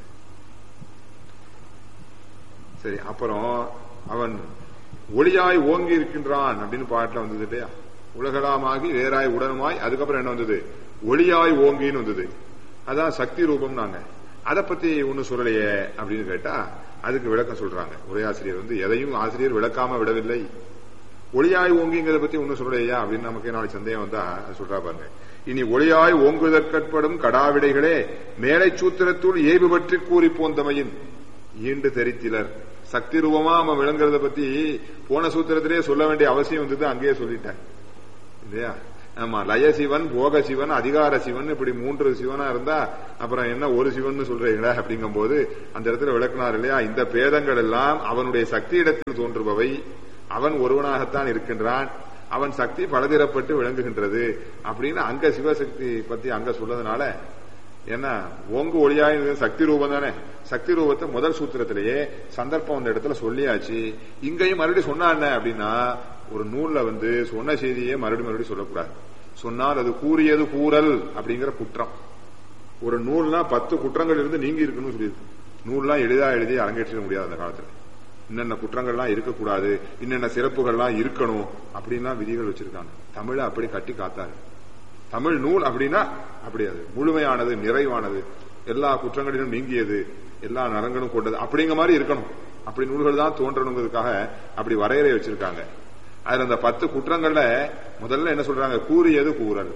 சரி அப்புறம் அவன் ஒளியாய் ஓங்கி இருக்கின்றான் அப்படின்னு பாட்டுல வந்தது இல்லையா உலகலாமாகி வேறாய் உடனுமாய் அதுக்கப்புறம் என்ன வந்தது ஒளியாய் ஓங்கின்னு வந்தது அதான் சக்தி ரூபம் நாங்க அதை பத்தி ஒண்ணு சொல்லலையே அப்படின்னு கேட்டா அதுக்கு விளக்கம் சொல்றாங்க உரையாசிரியர் வந்து எதையும் ஆசிரியர் விளக்காம விடவில்லை ஒளியாய் ஓங்கிங்கிறத பத்தி ஒன்னும் சொல்லலையா அப்படின்னு நமக்கு நாளைக்கு சந்தேகம் வந்தா சொல்றா பாருங்க இனி ஒளியாய் ஓங்குவதற்கட்படும் கடாவிடைகளே மேலை சூத்திரத்துள் ஏய்வு பற்றி கூறி போந்தமையின் ஈண்டு தெரித்திலர் சக்தி ரூபமா அவன் விளங்குறத பத்தி போன சூத்திரத்திலே சொல்ல வேண்டிய அவசியம் வந்தது அங்கேயே சொல்லிட்டேன் இல்லையா ஆமா லய சிவன் போக சிவன் அதிகார சிவன் இப்படி மூன்று சிவனா இருந்தா அப்புறம் என்ன ஒரு சிவன் சொல்றீங்களா அப்படிங்கும் போது அந்த இடத்துல விளக்குனார் இல்லையா இந்த பேதங்கள் எல்லாம் அவனுடைய சக்தி இடத்தில் தோன்றுபவை அவன் ஒருவனாகத்தான் இருக்கின்றான் அவன் சக்தி பலதிரப்பட்டு விளங்குகின்றது அப்படின்னு அங்க சிவசக்தி பத்தி அங்க சொல்லதுனால என்ன ஓங்கு ஒளியாயிருந்த சக்தி ரூபம் தானே சக்தி ரூபத்தை முதல் சூத்திரத்திலேயே சந்தர்ப்பம் அந்த இடத்துல சொல்லியாச்சு இங்கேயும் மறுபடியும் சொன்னா என்ன அப்படின்னா ஒரு நூல்ல வந்து சொன்ன செய்தியே மறுபடியும் மறுபடியும் சொல்லக்கூடாது சொன்னால் அது கூறியது கூறல் அப்படிங்கிற குற்றம் ஒரு நூல்னா பத்து குற்றங்கள் இருந்து நீங்கி இருக்கணும்னு சொல்லியிருக்கு நூல்லாம் எளிதா எழுதி அரங்கேற்றிட முடியாது அந்த காலத்துல இன்னென்ன குற்றங்கள்லாம் இருக்கக்கூடாது இன்னென்ன சிறப்புகள்லாம் இருக்கணும் அப்படின்லாம் விதிகள் வச்சிருக்காங்க தமிழை அப்படி கட்டி காத்தாரு தமிழ் நூல் அப்படின்னா அப்படி அது முழுமையானது நிறைவானது எல்லா குற்றங்களிலும் நீங்கியது எல்லா நலங்களும் கொண்டது அப்படிங்கிற மாதிரி இருக்கணும் அப்படி நூல்கள் தான் தோன்றணுங்கிறதுக்காக அப்படி வரையறை வச்சிருக்காங்க அதுல அந்த பத்து குற்றங்கள்ல முதல்ல என்ன சொல்றாங்க கூறியது கூறல்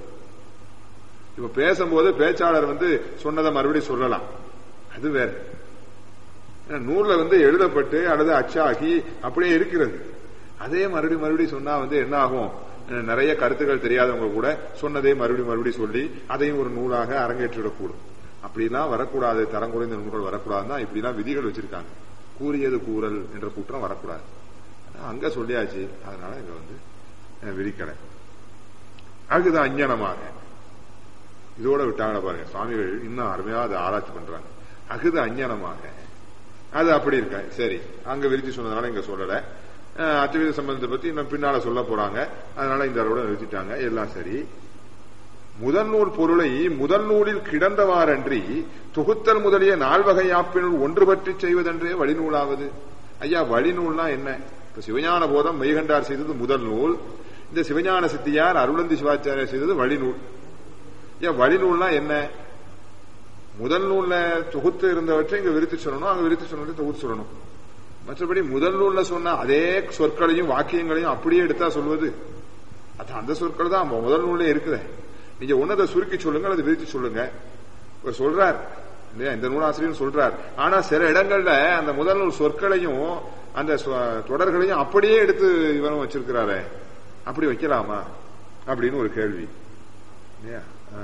இப்ப பேசும்போது பேச்சாளர் வந்து சொன்னதை மறுபடியும் சொல்லலாம் அது வேற ஏன்னா நூல்ல வந்து எழுதப்பட்டு அல்லது அச்சாகி அப்படியே இருக்கிறது அதே மறுபடியும் மறுபடியும் சொன்னா வந்து என்ன ஆகும் அஹ் நிறைய கருத்துக்கள் தெரியாதவங்க கூட சொன்னதே மறுபடியும் மறுபடியும் சொல்லி அதையும் ஒரு நூலாக அரங்கேற்றிடக்கூடும் அப்படிலாம் வரக்கூடாது தரம் குறைந்த நூல்கள் வரக்கூடாதுன்னா இப்படிலாம் விதிகள் வச்சிருக்காங்க கூறியது கூறல் என்ற குற்றம் வரக்கூடாது ஆனா அங்க சொல்லியாச்சு அதனால இங்க வந்து அஹ், விதிக்கலை அதுதான் அஞ்ஞானமாக இதோட விட்டாங்க பாருங்க சுவாமிகள் இன்னும் அருமையா அதை ஆராய்ச்சி பண்றாங்க அகுது அஞ்ஞானமாக அது அப்படி இருக்க சரி அங்க விரிச்சு சொன்னதுனால இங்க சொல்லல அஹ், அத்வைத சம்பந்தத்தை பத்தி இன்னும் பின்னால சொல்ல போறாங்க அதனால இந்த அளவோட நிறுத்திட்டாங்க எல்லாம் சரி முதல் நூல் பொருளை முதல் நூலில் கிடந்தவாறன்றி தொகுத்தல் முதலிய நால்வகை யாப்பினுள் ஒன்று பற்றி செய்வதென்றே வழிநூலாவது ஐயா வழிநூல்னா என்ன இப்ப சிவஞான போதம் மெய்கண்டார் செய்தது முதல் நூல் இந்த சிவஞான சித்தியார் அருளந்தி சிவாச்சாரியர் செய்தது வழிநூல் ஏன் வழிநூல்னா என்ன முதல் நூல்ல தொகுத்து இருந்தவற்றை இங்க விரித்து சொல்லணும் அங்க விரித்து சொன்னதை தொகுத்து சொல்லணும் மற்றபடி முதல் நூல்ல சொன்ன அதே சொற்களையும் வாக்கியங்களையும் அப்படியே எடுத்தா சொல்வது அது அந்த சொற்கள் தான் முதல் நூல்ல இருக்குது நீங்க ஒன்னதை சுருக்கி சொல்லுங்க அல்லது விரித்து சொல்லுங்க இவர் சொல்றார் இல்லையா இந்த நூலாசிரியர் சொல்றார் ஆனா சில இடங்கள்ல அந்த முதல் நூல் சொற்களையும் அந்த சொ- தொடர்களையும் அப்படியே எடுத்து இவரும் வச்சிருக்கிறாரே அப்படி வைக்கலாமா அப்படின்னு ஒரு கேள்வி இல்லையா ஆ.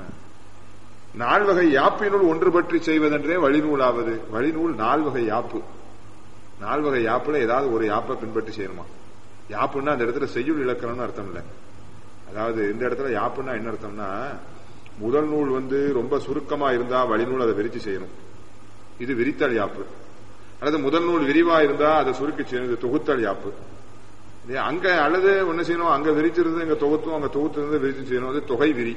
நால்வகை யாப்பினுள் ஒன்று பற்றி செய்வதென்றே வழிநூலாவது வழிநூல் நால்வகை யாப்பு நால்வகை யாப்புல ஏதாவது ஒரு யாப்பை பின்பற்றி செய்யணுமா யாப்புன்னா அந்த இடத்துல செய்யுள் இலக்கணம்னு அர்த்தம் இல்லை அதாவது இந்த இடத்துல யாப்புன்னா என்ன அர்த்தம்னா முதல் நூல் வந்து ரொம்ப சுருக்கமா இருந்தா வழிநூல் அதை விரிச்சு செய்யணும் இது விரித்தல் யாப்பு அல்லது முதல் நூல் விரிவா இருந்தா அதை சுருக்கி செய்யணும் இது தொகுத்தல் யாப்பு இல்லையா? அங்க அல்லது என்ன செய்யணும் அங்க விரிச்சிருந்து இங்க தொகுத்தும் அங்க தொகுத்து இருந்து விரிச்சு செய்யணும் அது தொகை விரி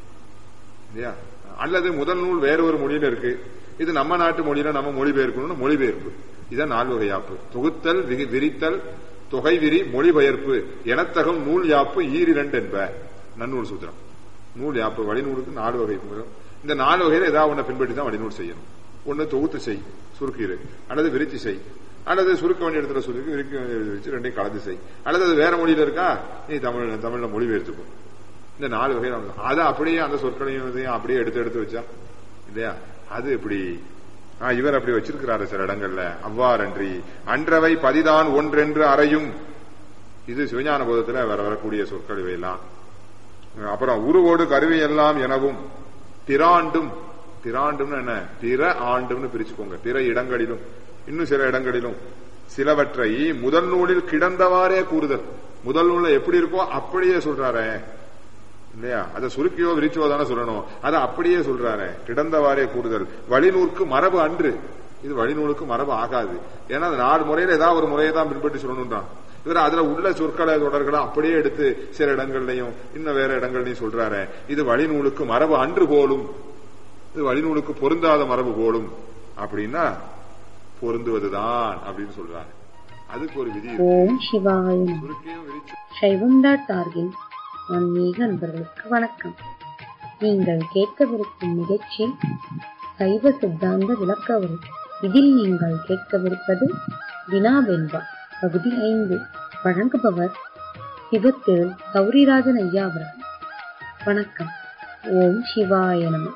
இல்லையா அல்லது முதல் நூல் வேற ஒரு மொழியில இருக்கு இது நம்ம நாட்டு மொழியில நம்ம மொழிபெயர்க்கணும்னு மொழிபெயர்ப்பு இதான் நால்வகை யாப்பு தொகுத்தல் விரி- விரித்தல் தொகை விரி மொழிபெயர்ப்பு எனத்தகம் நூல் யாப்பு ஈரிரண்டு என்ப நன்னூல் சூத்திரம் நூல் யாப்பு வழிநூலுக்கு நாலு வகை வரும். இந்த நாலு வகையில ஏதாவது ஒண்ணை பின்பற்றி தான் வழிநூல் செய்யணும் ஒண்ணு தொகுத்து செய் சுருக்கிடு அல்லது விரிச்சு செய் அல்லது சுருக்க வேண்டிய இடத்துல சுருக்கி விரிக்க வேண்டிய இடத்துல வச்சு ரெண்டையும் கலந்து செய் அல்லது அது வேற மொழியில இருக்கா நீ தமிழ் தமிழ்ல மொழிபெயர்த்துக்கோ இந்த நாலு வகையில வந்து- அதை அப்படியே அந்த சொற்களையும் இதையும் அப்படியே எடுத்து எடுத்து வச்சா இல்லையா அது எப்படி ஆ, இவர் அப்படி வச்சிருக்கிறாரு சில இடங்கள்ல அவ்வாறன்றி அன்றவை பதிதான் ஒன்றென்று அறையும் இது சிவஞான போதத்துல வர வரக்கூடிய சொற்கள் இவையெல்லாம் அப்புறம் உருவோடு கருவி எல்லாம் எனவும் திராண்டும் திராண்டும்னு என்ன பிற ஆண்டும்னு பிரிச்சுக்கோங்க பிற இடங்களிலும் இன்னும் சில இடங்களிலும் சிலவற்றை முதல் நூலில் கிடந்தவாறே கூறுதல் முதல் நூல்ல எப்படி இருக்கோ அப்படியே சொல்றாரே இல்லையா அதை சுருக்கியோ விரிச்சோ தானே சொல்லணும் அதை அப்படியே சொல்றாரு கிடந்தவாறே கூடுதல் வழிநூலுக்கு மரபு அன்று இது வழிநூலுக்கு மரபு ஆகாது ஏன்னா அது நாலு முறையில ஏதாவது ஒரு முறையை தான் பின்பற்றி சொல்லணும்ன்றான் இவர் அதுல உள்ள சொற்களை தொடர்களை அப்படியே எடுத்து சில இடங்கள்லயும் இன்னும் வேற இடங்கள்லயும் சொல்றாரு இது வழிநூலுக்கு மரபு அன்று போலும் இது வழிநூலுக்கு பொருந்தாத மரபு போலும் அப்படின்னா பொருந்துவதுதான் அப்படின்னு சொல்றாரு அதுக்கு ஒரு விதி இருக்கு. ஓம் சிவாய நமः. சுருக்கியும் விரிச்சு சைவம் டாட் ஆர்கின் ஆன்மீக அன்பர்களுக்கு வணக்கம் நீங்கள் கேட்கவிருக்கும் நிகழ்ச்சி சைவ சித்தாந்த விளக்க உரை இதில் நீங்கள் கேட்கவிருப்பது வினா வெண்பா பகுதி ஐந்து வழங்குபவர் சிவத்திரு சௌரிராஜன் ஐயா அவர்கள் வணக்கம் ஓம் சிவாய நம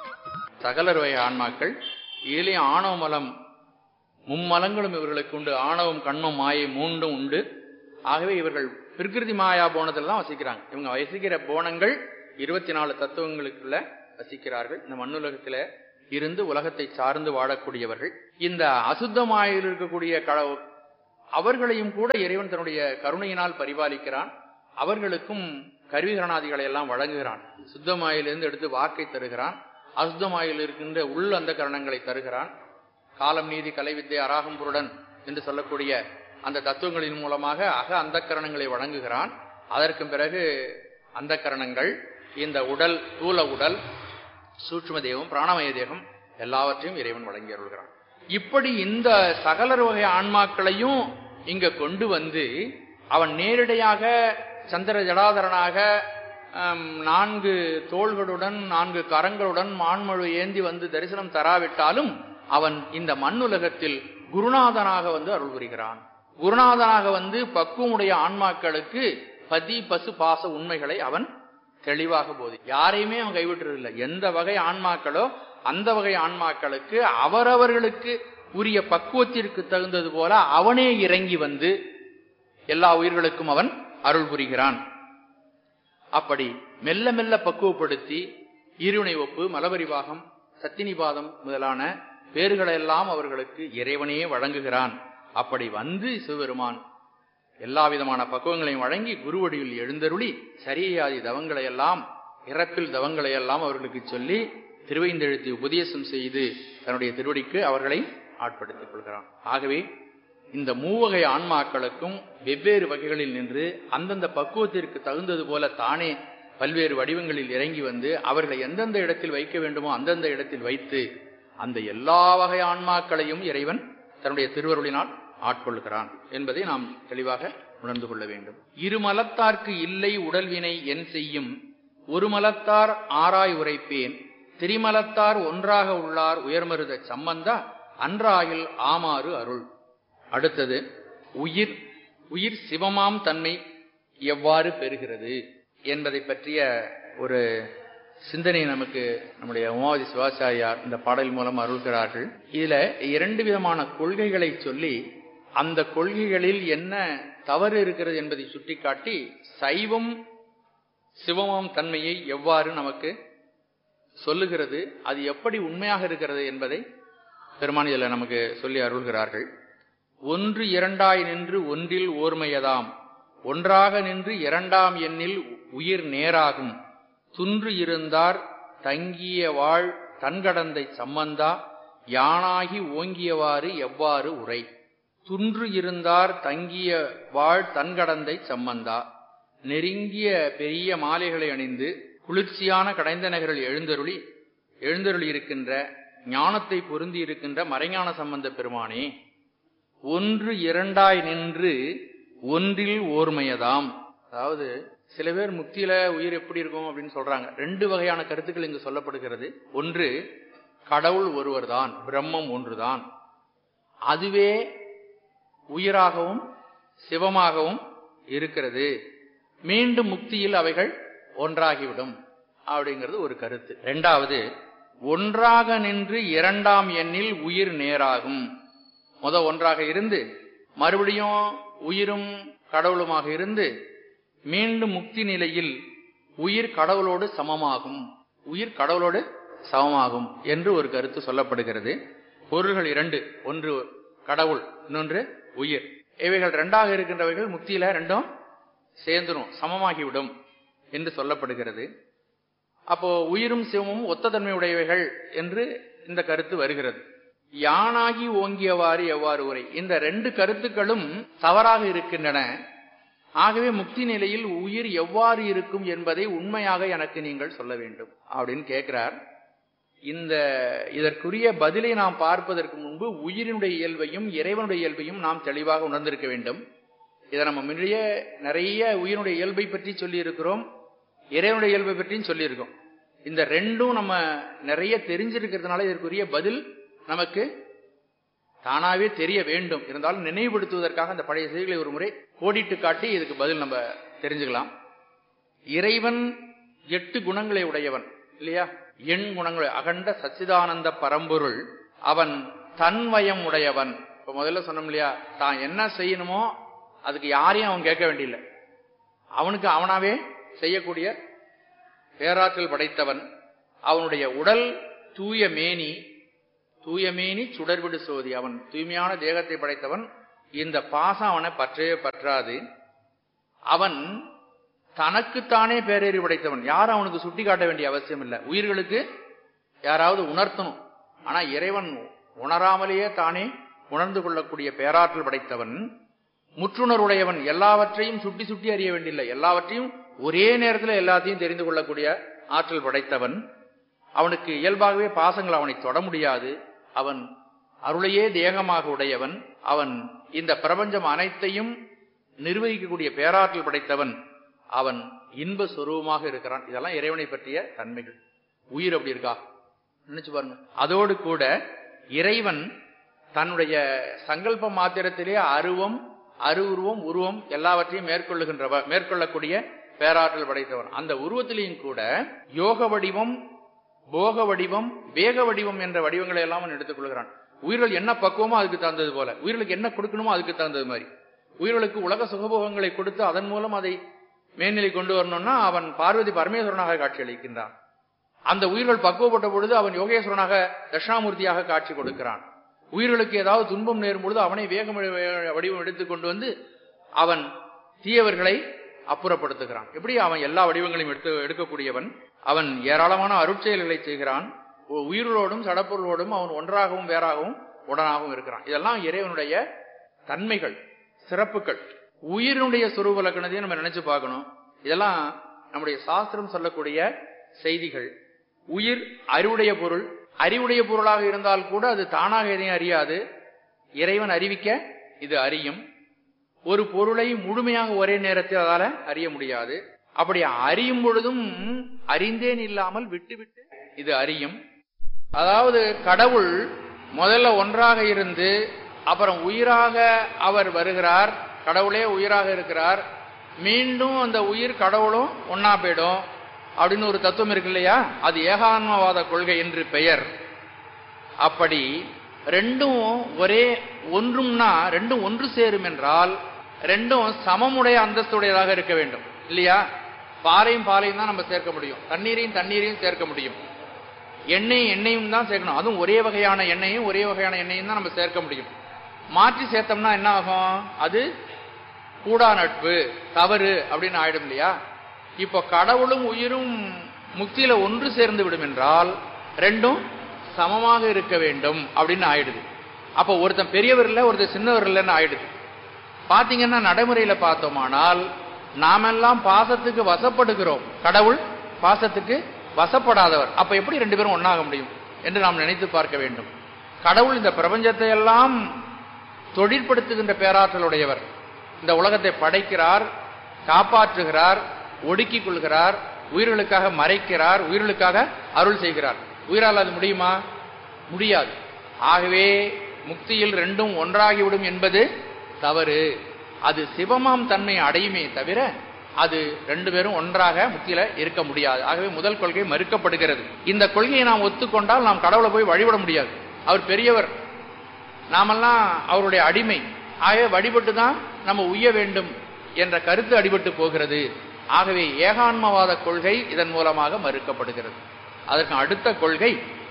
சகலர் வகை ஆன்மாக்கள் இதிலே ஆணவ மலம் மும்மலங்களும் இவர்களுக்கு உண்டு ஆணவம் கண்மம் மாயை மூன்றும் உண்டு ஆகவே இவர்கள் பிரகிருதி மாயா போனத்தில் தான் வசிக்கிறாங்க இவங்க வசிக்கிற போனங்கள் இருபத்தி நாலு தத்துவங்களுக்குள்ள வசிக்கிறார்கள் இந்த மண்ணுலகத்தில இருந்து உலகத்தை சார்ந்து வாழக்கூடியவர்கள் இந்த அசுத்த மாயில் இருக்கக்கூடிய க அவர்களையும் கூட இறைவன் தன்னுடைய கருணையினால் பரிபாலிக்கிறான் அவர்களுக்கும் கருவிகரணாதிகளை எல்லாம் வழங்குகிறான் சுத்தமாயிலிருந்து எடுத்து வாக்கை தருகிறான் அசுத்தமாயில் இருக்கின்ற உள் அந்த கரணங்களை தருகிறான் காலம் நீதி கலை வித்தை அராகம்புருடன் என்று சொல்லக்கூடிய அந்த தத்துவங்களின் மூலமாக அக அந்த கரணங்களை வழங்குகிறான் அதற்கு பிறகு அந்த கரணங்கள் இந்த உடல் தூல உடல் சூட்சும தேகம் பிராணமய தேகம் எல்லாவற்றையும் இறைவன் வழங்கி அருள்கிறான் இப்படி இந்த சகலர் வகை ஆன்மாக்களையும் இங்க கொண்டு வந்து அவன் நேரடியாக சந்திர ஜடாதரனாக ஆம், நான்கு தோள்களுடன் நான்கு கரங்களுடன் மான்மழு ஏந்தி வந்து தரிசனம் தராவிட்டாலும் அவன் இந்த மண்ணுலகத்தில் குருநாதனாக வந்து அருள் புரிகிறான் குருநாதனாக வந்து பக்குவமுடைய ஆன்மாக்களுக்கு பதி பசு பாச உண்மைகளை அவன் தெளிவாக போதி யாரையுமே அவன் கைவிட்டுறதில்லை எந்த வகை ஆன்மாக்களோ அந்த வகை ஆன்மாக்களுக்கு அவரவர்களுக்கு உரிய பக்குவத்திற்கு தகுந்தது போல அவனே இறங்கி வந்து எல்லா உயிர்களுக்கும் அவன் அருள் புரிகிறான் அப்படி மெல்ல மெல்ல பக்குவப்படுத்தி ஈருணை ஒப்பு மலபரிவாகம் சத்தினிபாதம் முதலான பேறுகளெல்லாம் அவர்களுக்கு இறைவனே வழங்குகிறான் அப்படி வந்து சிவபெருமான் எல்லா விதமான பக்குவங்களையும் வழங்கி குருவடியில் எழுந்தருளி சரியாதி தவங்களை எல்லாம் இறப்பில் தவங்களை எல்லாம் அவர்களுக்கு சொல்லி திருவைந்தெழுத்தி உபதேசம் செய்து தன்னுடைய திருவடிக்கு அவர்களை ஆட்படுத்திக் கொள்கிறான் ஆகவே இந்த மூவகை ஆன்மாக்களுக்கும் வெவ்வேறு வகைகளில் நின்று அந்தந்த பக்குவத்திற்கு தகுந்தது போல தானே பல்வேறு வடிவங்களில் இறங்கி வந்து அவர்களை எந்தெந்த இடத்தில் வைக்க வேண்டுமோ அந்தந்த இடத்தில் வைத்து அந்த எல்லா வகை ஆன்மாக்களையும் இறைவன் தன்னுடைய திருவருளினால் ஆட்கொள்கிறான் என்பதை நாம் தெளிவாக உணர்ந்து கொள்ள வேண்டும் இருமலத்தார்க்கு இல்லை உடல்வினை என் செய்யும் ஒரு மலத்தார் ஆராய் உரைப்பேன் திரிமலத்தார் ஒன்றாக உள்ளார் உயர்மருத சம்பந்தா அன்றாயில் ஆமாறு அருள் அடுத்தது உயிர் உயிர் சிவமாம் தன்மை எவ்வாறு பெறுகிறது என்பதை பற்றிய ஒரு சிந்தனை நமக்கு நம்முடைய உமாவதி சிவாச்சாரியார் இந்த பாடல் மூலம் அருள்கிறார்கள் இதுல இரண்டு விதமான கொள்கைகளை சொல்லி அந்த கொள்கைகளில் என்ன தவறு இருக்கிறது என்பதை சுட்டிக்காட்டி சைவம் சிவமாம் தன்மையை எவ்வாறு நமக்கு சொல்லுகிறது அது எப்படி உண்மையாக இருக்கிறது என்பதை பெருமான் இதில் நமக்கு சொல்லி அருள்கிறார்கள் ஒன்று இரண்டாய் நின்று ஒன்றில் ஓர்மையதாம் ஒன்றாக நின்று இரண்டாம் எண்ணில் உயிர் நேராகும் துன்று இருந்தார் தங்கிய வாழ் தன்கடந்தை சம்பந்தா யானாகி ஓங்கியவாறு எவ்வாறு உரை துன்று இருந்தார் தங்கிய வாழ் தன்கடந்தை சம்பந்தா நெருங்கிய பெரிய மாலைகளை அணிந்து குளிர்ச்சியான கடைந்த நகரில் எழுந்தருளி எழுந்தருளி இருக்கின்ற ஞானத்தை பொருந்தி இருக்கின்ற மறைஞான சம்பந்த பெருமானே ஒன்று இரண்டாய் நின்று ஒன்றில் ஓர்மையதாம் அதாவது சில பேர் முக்தியில உயிர் எப்படி இருக்கும் அப்படின்னு சொல்றாங்க ரெண்டு வகையான கருத்துக்கள் இங்கு சொல்லப்படுகிறது ஒன்று கடவுள் ஒருவர்தான் பிரம்மம் ஒன்றுதான் அதுவே உயிராகவும் சிவமாகவும் இருக்கிறது மீண்டும் முக்தியில் அவைகள் ஒன்றாகிவிடும் அப்படிங்கிறது ஒரு கருத்து ரெண்டாவது ஒன்றாக நின்று இரண்டாம் எண்ணில் உயிர் நேராகும் முத ஒன்றாக இருந்து மறுபடியும் உயிரும் கடவுளுமாக இருந்து மீண்டும் முக்தி நிலையில் உயிர் கடவுளோடு சமமாகும் உயிர் கடவுளோடு சமமாகும் என்று ஒரு கருத்து சொல்லப்படுகிறது பொருள்கள் இரண்டு ஒன்று கடவுள் இன்னொன்று உயிர் இவைகள் ரெண்டாக இருக்கின்றவைகள் முக்தியில ரெண்டும் சேர்ந்துரும் சமமாகிவிடும் என்று சொல்லப்படுகிறது அப்போ உயிரும் சிவமும் ஒத்த தன்மை உடையவைகள் என்று இந்த கருத்து வருகிறது யானாகி ஓங்கியவாறு எவ்வாறு உரை இந்த ரெண்டு கருத்துக்களும் தவறாக இருக்கின்றன ஆகவே முக்தி நிலையில் உயிர் எவ்வாறு இருக்கும் என்பதை உண்மையாக எனக்கு நீங்கள் சொல்ல வேண்டும் அப்படின்னு கேட்கிறார் இந்த இதற்குரிய பதிலை நாம் பார்ப்பதற்கு முன்பு உயிரினுடைய இயல்பையும் இறைவனுடைய இயல்பையும் நாம் தெளிவாக உணர்ந்திருக்க வேண்டும் இதை நம்ம முன்னாடியே நிறைய உயிரினுடைய இயல்பை பற்றி சொல்லி இருக்கிறோம் இறைவனுடைய இயல்பை பற்றியும் சொல்லியிருக்கோம் இந்த ரெண்டும் நம்ம நிறைய தெரிஞ்சிருக்கிறதுனால இதற்குரிய பதில் நமக்கு தானாவே தெரிய வேண்டும் இருந்தாலும் நினைவுபடுத்துவதற்காக அந்த பழைய செய்திகளை ஒரு முறை கோடிட்டு காட்டி இதுக்கு பதில் நம்ம தெரிஞ்சுக்கலாம் இறைவன் எட்டு குணங்களை உடையவன் இல்லையா எண் குணங்கள் அகண்ட சச்சிதானந்த பரம்பொருள் அவன் தன்வயம் உடையவன் இப்ப முதல்ல சொன்னோம் இல்லையா தான் என்ன செய்யணுமோ அதுக்கு யாரையும் அவன் கேட்க வேண்டியில்லை அவனுக்கு அவனாவே செய்யக்கூடிய பேராற்றல் படைத்தவன் அவனுடைய உடல் தூய மேனி தூயமேனி சுடர்விடு சோதி அவன் தூய்மையான தேகத்தை படைத்தவன் இந்த பாசம் அவனை பற்றவே பற்றாது அவன் தனக்குத்தானே பேரேறி படைத்தவன் யாரும் அவனுக்கு சுட்டி காட்ட வேண்டிய அவசியம் இல்லை உயிர்களுக்கு யாராவது உணர்த்தணும் ஆனா இறைவன் உணராமலேயே தானே உணர்ந்து கொள்ளக்கூடிய பேராற்றல் படைத்தவன் முற்றுணர்வுடையவன் எல்லாவற்றையும் சுட்டி சுட்டி அறிய வேண்டியில்லை எல்லாவற்றையும் ஒரே நேரத்தில் எல்லாத்தையும் தெரிந்து கொள்ளக்கூடிய ஆற்றல் படைத்தவன் அவனுக்கு இயல்பாகவே பாசங்கள் அவனை தொட முடியாது அவன் அருளையே தேகமாக உடையவன் அவன் இந்த பிரபஞ்சம் அனைத்தையும் நிர்வகிக்கக்கூடிய பேராற்றல் படைத்தவன் அவன் இன்ப சொரூபமாக இருக்கிறான் இதெல்லாம் இறைவனை பற்றிய தன்மைகள் உயிர் அப்படி இருக்கா நினைச்சு பாருங்க அதோடு கூட இறைவன் தன்னுடைய சங்கல்ப மாத்திரத்திலே அருவம் அருவுருவம் உருவம் எல்லாவற்றையும் மேற்கொள்ளுகின்றவ மேற்கொள்ளக்கூடிய பேராற்றல் படைத்தவன் அந்த உருவத்திலையும் கூட யோக வடிவம் போக வடிவம் வேக வடிவம் என்ற வடிவங்களை எல்லாம் அவன் எடுத்துக் கொள்கிறான் உயிர்கள் என்ன பக்குவமோ அதுக்கு தகுந்தது போல உயிர்களுக்கு என்ன கொடுக்கணுமோ அதுக்கு தகுந்தது மாதிரி உயிர்களுக்கு உலக சுகபோகங்களை கொடுத்து அதன் மூலம் அதை மேல்நிலை கொண்டு வரணும்னா அவன் பார்வதி பரமேஸ்வரனாக காட்சியளிக்கின்றான் அந்த உயிர்கள் பக்குவப்பட்ட பொழுது அவன் யோகேஸ்வரனாக தட்சிணாமூர்த்தியாக காட்சி கொடுக்கிறான் உயிர்களுக்கு ஏதாவது துன்பம் நேரும் பொழுது அவனை வேகம் வடிவம் எடுத்துக் கொண்டு வந்து அவன் தீயவர்களை அப்புறப்படுத்துகிறான் எப்படி அவன் எல்லா வடிவங்களையும் எடுத்து எடுக்கக்கூடியவன் அவன் ஏராளமான அருட்செயல்களை செய்கிறான் உ- உயிர்களோடும் சடப்பொருளோடும் அவன் ஒன்றாகவும் வேறாகவும் உடனாகவும் இருக்கிறான் இதெல்லாம் இறைவனுடைய தன்மைகள் சிறப்புகள் உயிரினுடைய சுரூப லக்கணத்தையும் நம்ம நினைச்சு பார்க்கணும் இதெல்லாம் நம்முடைய சாஸ்திரம் சொல்லக்கூடிய செய்திகள் உயிர் அறிவுடைய பொருள் அறிவுடைய பொருளாக இருந்தால் கூட அது தானாக எதையும் அறியாது இறைவன் அறிவிக்க இது அறியும் ஒரு பொருளை முழுமையாக ஒரே நேரத்தில் அதால அறிய முடியாது அப்படி அறியும் பொழுதும் அறிந்தேன் இல்லாமல் விட்டு விட்டு இது அறியும் அதாவது கடவுள் முதல்ல ஒன்றாக இருந்து அப்புறம் உயிராக அவர் வருகிறார் கடவுளே உயிராக இருக்கிறார் மீண்டும் அந்த உயிர் கடவுளும் ஒன்னா போயிடும் அப்படின்னு ஒரு தத்துவம் இருக்கு இல்லையா அது ஏகான்மவாத கொள்கை என்று பெயர் அப்படி ரெண்டும் ஒரே ஒன்றும்னா ரெண்டும் ஒன்று சேரும் என்றால் ரெண்டும் சமமுடைய அந்தஸ்துடையதாக இருக்க வேண்டும் இல்லையா பாறையும் பாலையும் தான் நம்ம சேர்க்க முடியும் தண்ணீரையும் தண்ணீரையும் சேர்க்க முடியும் எண்ணெயும் எண்ணெயும் தான் சேர்க்கணும் அதுவும் ஒரே வகையான எண்ணெயும் ஒரே வகையான எண்ணெயும் தான் நம்ம சேர்க்க முடியும் மாற்றி சேர்த்தோம்னா என்ன ஆகும் அது கூடா நட்பு தவறு அப்படின்னு ஆயிடும் இல்லையா இப்போ கடவுளும் உயிரும் முக்தியில ஒன்று சேர்ந்து விடும் என்றால் ரெண்டும் சமமாக இருக்க வேண்டும் அப்படின்னு ஆயிடுது அப்போ ஒருத்தன் பெரியவர் இல்லை ஒருத்தன் சின்னவர் இல்லைன்னு ஆயிடுது பாத்தீங்கன்னா நடைமுறையில பார்த்தோமானால் நாமெல்லாம் பாசத்துக்கு வசப்படுகிறோம் கடவுள் பாசத்துக்கு வசப்படாதவர் அப்ப எப்படி ரெண்டு பேரும் ஒண்ணாக முடியும் என்று நாம் நினைத்து பார்க்க வேண்டும் கடவுள் இந்த பிரபஞ்சத்தை எல்லாம் தொழிற்படுத்துகின்ற பேராற்றலுடையவர் இந்த உலகத்தை படைக்கிறார் காப்பாற்றுகிறார் ஒடுக்கிக் கொள்கிறார் உயிர்களுக்காக மறைக்கிறார் உயிர்களுக்காக அருள் செய்கிறார் உயிரால் அது முடியுமா முடியாது ஆகவே முக்தியில் ரெண்டும் ஒன்றாகிவிடும் என்பது தவறு அது சிவமாம் தன்மை அடையுமே தவிர அது ரெண்டு பேரும் ஒன்றாக முக்தியில இருக்க முடியாது ஆகவே முதல் கொள்கை மறுக்கப்படுகிறது இந்த கொள்கையை நாம் ஒத்துக்கொண்டால் நாம் கடவுளை போய் வழிபட முடியாது அவர் பெரியவர் நாமெல்லாம் அவருடைய அடிமை ஆகவே வழிபட்டு தான் நம்ம உய்ய வேண்டும் என்ற கருத்து அடிபட்டு போகிறது ஆகவே ஏகான்மவாத கொள்கை இதன் மூலமாக மறுக்கப்படுகிறது அதற்கு அடுத்த கொள்கை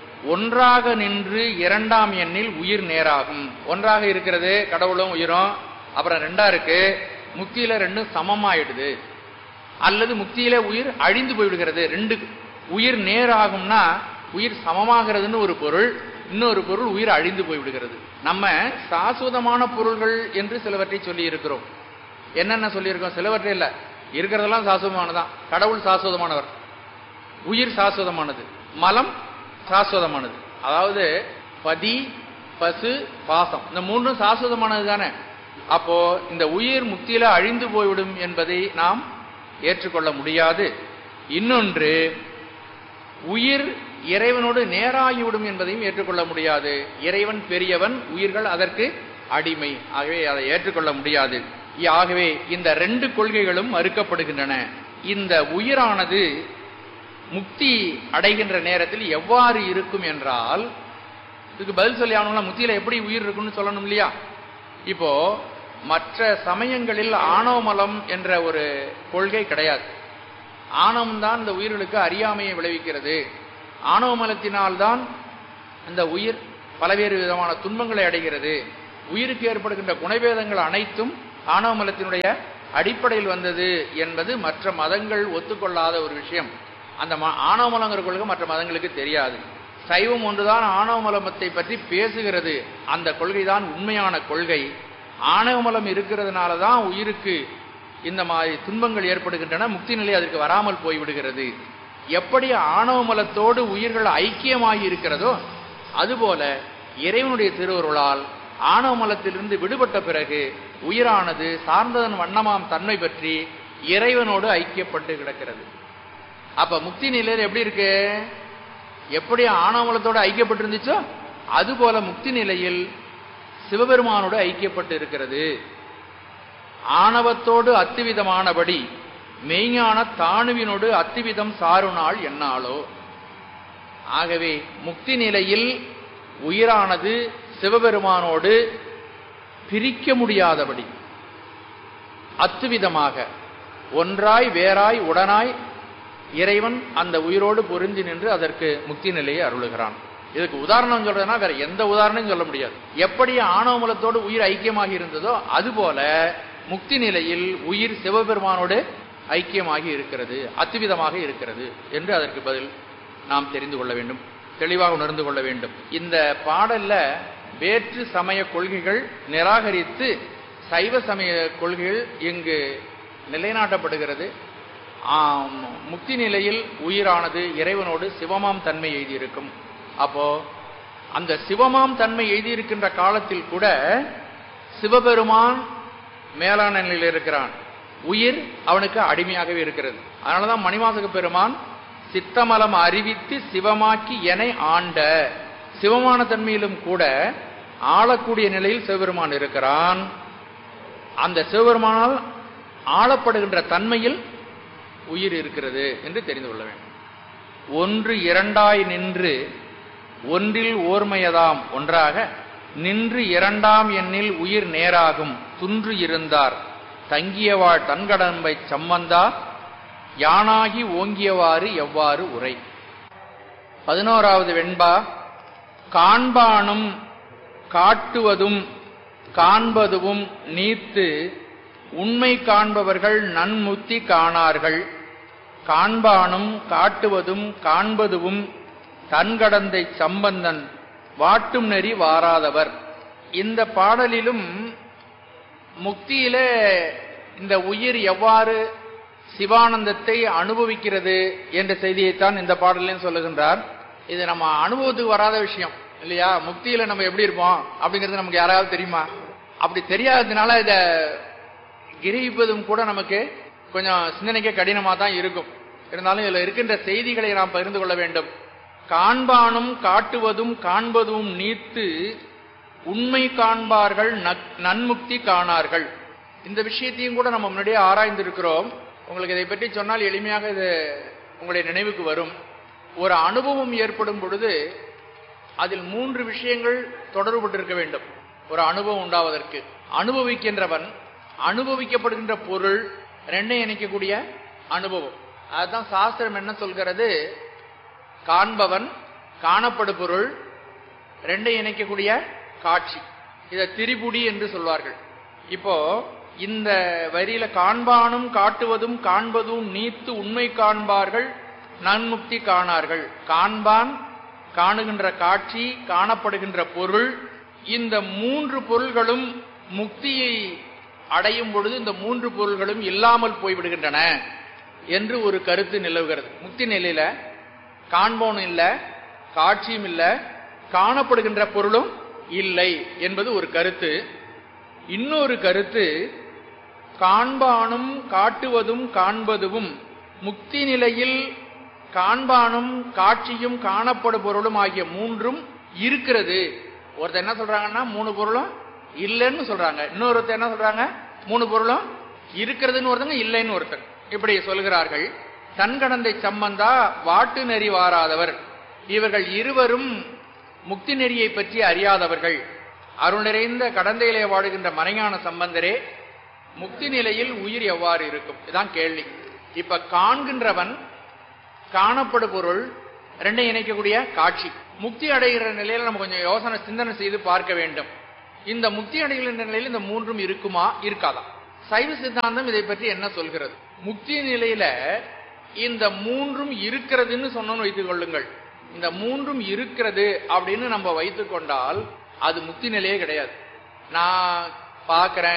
ஒன்றாக நின்று இரண்டாம் எண்ணில் உயிர் நேராகும் ஒன்றாக இருக்கிறது கடவுளும் உயிரும் அப்புறம் ரெண்டா இருக்கு முக்தியில ரெண்டும் சமமாயிடுது அல்லது முக்தியில உயிர் அழிந்து போய்விடுகிறது ரெண்டு உயிர் நேராகும்னா உயிர் சமமாகிறதுன்னு ஒரு பொருள் இன்னொரு பொருள் உயிர் அழிந்து போய்விடுகிறது நம்ம சாஸ்வதமான பொருள்கள் என்று சிலவற்றை சொல்லி இருக்கிறோம் என்னென்ன சொல்லியிருக்கோம் சிலவற்றை இல்ல இருக்கிறதெல்லாம் சாஸ்வதமானதான் கடவுள் சாஸ்வதமானவர் உயிர் சாஸ்வதமானது மலம் சாஸ்வதமானது அதாவது பதி பசு பாசம் இந்த மூன்றும் சாஸ்வதமானது தானே அப்போ இந்த உயிர் முக்தியில அழிந்து போய்விடும் என்பதை நாம் ஏற்றுக்கொள்ள முடியாது இன்னொன்று உயிர் இறைவனோடு நேராகிவிடும் என்பதையும் ஏற்றுக்கொள்ள முடியாது இறைவன் பெரியவன் உயிர்கள் அதற்கு அடிமை ஆகவே அதை ஏற்றுக்கொள்ள முடியாது ஆகவே இந்த ரெண்டு கொள்கைகளும் மறுக்கப்படுகின்றன இந்த உயிரானது முக்தி அடைகின்ற நேரத்தில் எவ்வாறு இருக்கும் என்றால் இதுக்கு பதில் சொல்லி ஆகணும்னா முக்தியில எப்படி உயிர் இருக்கும்னு சொல்லணும் இல்லையா இப்போ மற்ற சமயங்களில் ஆணவமலம் என்ற ஒரு கொள்கை கிடையாது ஆணவம் தான் இந்த உயிர்களுக்கு அறியாமையை விளைவிக்கிறது ஆணவ மலத்தினால்தான் இந்த உயிர் பலவேறு விதமான துன்பங்களை அடைகிறது உயிருக்கு ஏற்படுகின்ற குணபேதங்கள் அனைத்தும் ஆணவ மலத்தினுடைய அடிப்படையில் வந்தது என்பது மற்ற மதங்கள் ஒத்துக்கொள்ளாத ஒரு விஷயம் அந்த ம- ஆணவமலங்கிற கொள்கை மற்ற மதங்களுக்கு தெரியாது சைவம் ஒன்றுதான் ஆணவமலமத்தை பற்றி பேசுகிறது அந்த கொள்கைதான் உண்மையான கொள்கை ஆணவமலம் இருக்கிறதுனால தான் உயிருக்கு இந்த மாதிரி துன்பங்கள் ஏற்படுகின்றன முக்தி நிலை அதற்கு வராமல் போய்விடுகிறது எப்படி ஆணவமலத்தோடு உயிர்கள் ஐக்கியமாகி இருக்கிறதோ அதுபோல இறைவனுடைய திருவருளால் ஆணவமலத்திலிருந்து விடுபட்ட பிறகு உயிரானது சார்ந்ததன் வண்ணமாம் தன்மை பற்றி இறைவனோடு ஐக்கியப்பட்டு கிடக்கிறது அப்ப முக்தி நிலையில் எப்படி இருக்கு எப்படி ஆணவமலத்தோடு ஐக்கியப்பட்டு இருந்துச்சோ அதுபோல முக்தி நிலையில் சிவபெருமானோடு ஐக்கியப்பட்டு இருக்கிறது ஆணவத்தோடு அத்துவிதமானபடி மெய்ஞான தாணுவினோடு அத்துவிதம் சாருநாள் என்னாலோ ஆகவே முக்தி நிலையில் உயிரானது சிவபெருமானோடு பிரிக்க முடியாதபடி அத்துவிதமாக ஒன்றாய் வேறாய் உடனாய் இறைவன் அந்த உயிரோடு பொருந்தி நின்று அதற்கு முக்தி நிலையை அருளுகிறான் இதுக்கு உதாரணம் சொல்றதுன்னா வேற எந்த உதாரணம் சொல்ல முடியாது எப்படி ஆணவ மூலத்தோடு உயிர் ஐக்கியமாகி இருந்ததோ அதுபோல முக்தி நிலையில் உயிர் சிவபெருமானோடு ஐக்கியமாகி இருக்கிறது அத்துவிதமாக இருக்கிறது என்று அதற்கு பதில் நாம் தெரிந்து கொள்ள வேண்டும் தெளிவாக உணர்ந்து கொள்ள வேண்டும் இந்த பாடல்ல வேற்று சமய கொள்கைகள் நிராகரித்து சைவ சமய கொள்கைகள் இங்கு நிலைநாட்டப்படுகிறது ஆம், முக்தி நிலையில் உயிரானது இறைவனோடு சிவமாம் தன்மை எழுதியிருக்கும் அப்போ அந்த சிவமாம் தன்மை எழுதியிருக்கின்ற காலத்தில் கூட சிவபெருமான் மேலான நிலையில் இருக்கிறான் உயிர் அவனுக்கு அடிமையாகவே இருக்கிறது அதனாலதான் மணிவாசக பெருமான் சித்தமலம் அறிவித்து சிவமாக்கி எனை ஆண்ட சிவமான தன்மையிலும் கூட ஆளக்கூடிய நிலையில் சிவபெருமான் இருக்கிறான் அந்த சிவபெருமானால் ஆளப்படுகின்ற தன்மையில் உயிர் இருக்கிறது என்று தெரிந்து கொள்ள வேண்டும் ஒன்று இரண்டாய் நின்று ஒன்றில் ஓர்மையதாம் ஒன்றாக நின்று இரண்டாம் எண்ணில் உயிர் நேராகும் துன்று இருந்தார் தங்கியவாள் தன்கடம்பை சம்மந்தா யானாகி ஓங்கியவாறு எவ்வாறு உரை பதினோராவது வெண்பா காண்பானும் காட்டுவதும் காண்பதுவும் நீத்து உண்மை காண்பவர்கள் நன்முத்தி காணார்கள் காண்பானும் காட்டுவதும் காண்பதுவும் தன்கடந்தை சம்பந்தன் வாட்டும் நெறி வாராதவர் இந்த பாடலிலும் முக்தியிலே இந்த உயிர் எவ்வாறு சிவானந்தத்தை அனுபவிக்கிறது என்ற செய்தியைத்தான் இந்த பாடலையும் சொல்லுகின்றார் இது நம்ம அனுபவத்துக்கு வராத விஷயம் இல்லையா முக்தியில நம்ம எப்படி இருப்போம் அப்படிங்கிறது நமக்கு யாராவது தெரியுமா அப்படி தெரியாததுனால இத கிரகிப்பதும் கூட நமக்கு கொஞ்சம் சிந்தனைக்கு கடினமா தான் இருக்கும் இருந்தாலும் இதுல இருக்கின்ற செய்திகளை நாம் பகிர்ந்து கொள்ள வேண்டும் காண்பானும் காட்டுவதும் காண்பதும் நீத்து உண்மை காண்பார்கள் நக்- நன்முக்தி காணார்கள் இந்த விஷயத்தையும் கூட நம்ம முன்னாடியே ஆராய்ந்திருக்கிறோம் உங்களுக்கு இதை பற்றி சொன்னால் எளிமையாக இது உங்களுடைய நினைவுக்கு வரும் ஒரு அனுபவம் ஏற்படும் பொழுது அதில் மூன்று விஷயங்கள் தொடர்புபட்டிருக்க வேண்டும் ஒரு அனுபவம் உண்டாவதற்கு அனுபவிக்கின்றவன் அனுபவிக்கப்படுகின்ற பொருள் ரெண்டையும் இணைக்கக்கூடிய அனுபவம் அதுதான் சாஸ்திரம் என்ன சொல்கிறது காண்பவன் காணப்படு பொருள் ரெண்டையும் இணைக்கக்கூடிய காட்சி இதை திரிபுடி என்று சொல்வார்கள் இப்போ இந்த வரியில காண்பானும் காட்டுவதும் காண்பதும் நீத்து உண்மை காண்பார்கள் நன்முக்தி காணார்கள் காண்பான் காணுகின்ற காட்சி காணப்படுகின்ற பொருள் இந்த மூன்று பொருள்களும் முக்தியை அடையும் பொழுது இந்த மூன்று பொருள்களும் இல்லாமல் போய்விடுகின்றன என்று ஒரு கருத்து நிலவுகிறது முக்தி நிலையில காண்போனும் இல்ல காட்சியும் இல்ல காணப்படுகின்ற பொருளும் இல்லை என்பது ஒரு கருத்து இன்னொரு கருத்து காண்பானும் காட்டுவதும் காண்பதுவும் முக்தி நிலையில் காண்பானும் காட்சியும் காணப்படும் பொருளும் ஆகிய மூன்றும் இருக்கிறது ஒருத்தர் என்ன சொல்றாங்கன்னா மூணு பொருளும் இல்லைன்னு சொல்றாங்க இன்னொருத்தர் என்ன சொல்றாங்க மூணு பொருளும் இருக்கிறதுன்னு ஒருத்தங்க இல்லைன்னு ஒருத்தர் இப்படி சொல்கிறார்கள் தன்கடந்தை சம்பந்தா வாட்டு நெறி வாராதவர் இவர்கள் இருவரும் முக்தி நெறியை பற்றி அறியாதவர்கள் அருள் நிறைந்த கடந்தையிலே வாடுகின்ற மறைஞான சம்பந்தரே முக்தி நிலையில் உயிர் எவ்வாறு இருக்கும் இதான் கேள்வி இப்ப காண்கின்றவன் காணப்படு பொருள் ரெண்டையும் இணைக்கக்கூடிய காட்சி முக்தி அடைகிற நிலையில நம்ம கொஞ்சம் யோசனை சிந்தனை செய்து பார்க்க வேண்டும் இந்த முக்தி அடைகின்ற நிலையில் இந்த மூன்றும் இருக்குமா இருக்காதா சைவ சித்தாந்தம் இதை பற்றி என்ன சொல்கிறது முக்தி நிலையில இந்த மூன்றும் இருக்கிறதுன்னு சொன்னோன்னு வைத்துக் கொள்ளுங்கள் இந்த மூன்றும் இருக்கிறது அப்படின்னு நம்ம வைத்துக் கொண்டால் அது முக்தி நிலையே கிடையாது நான் பார்க்கிறேன்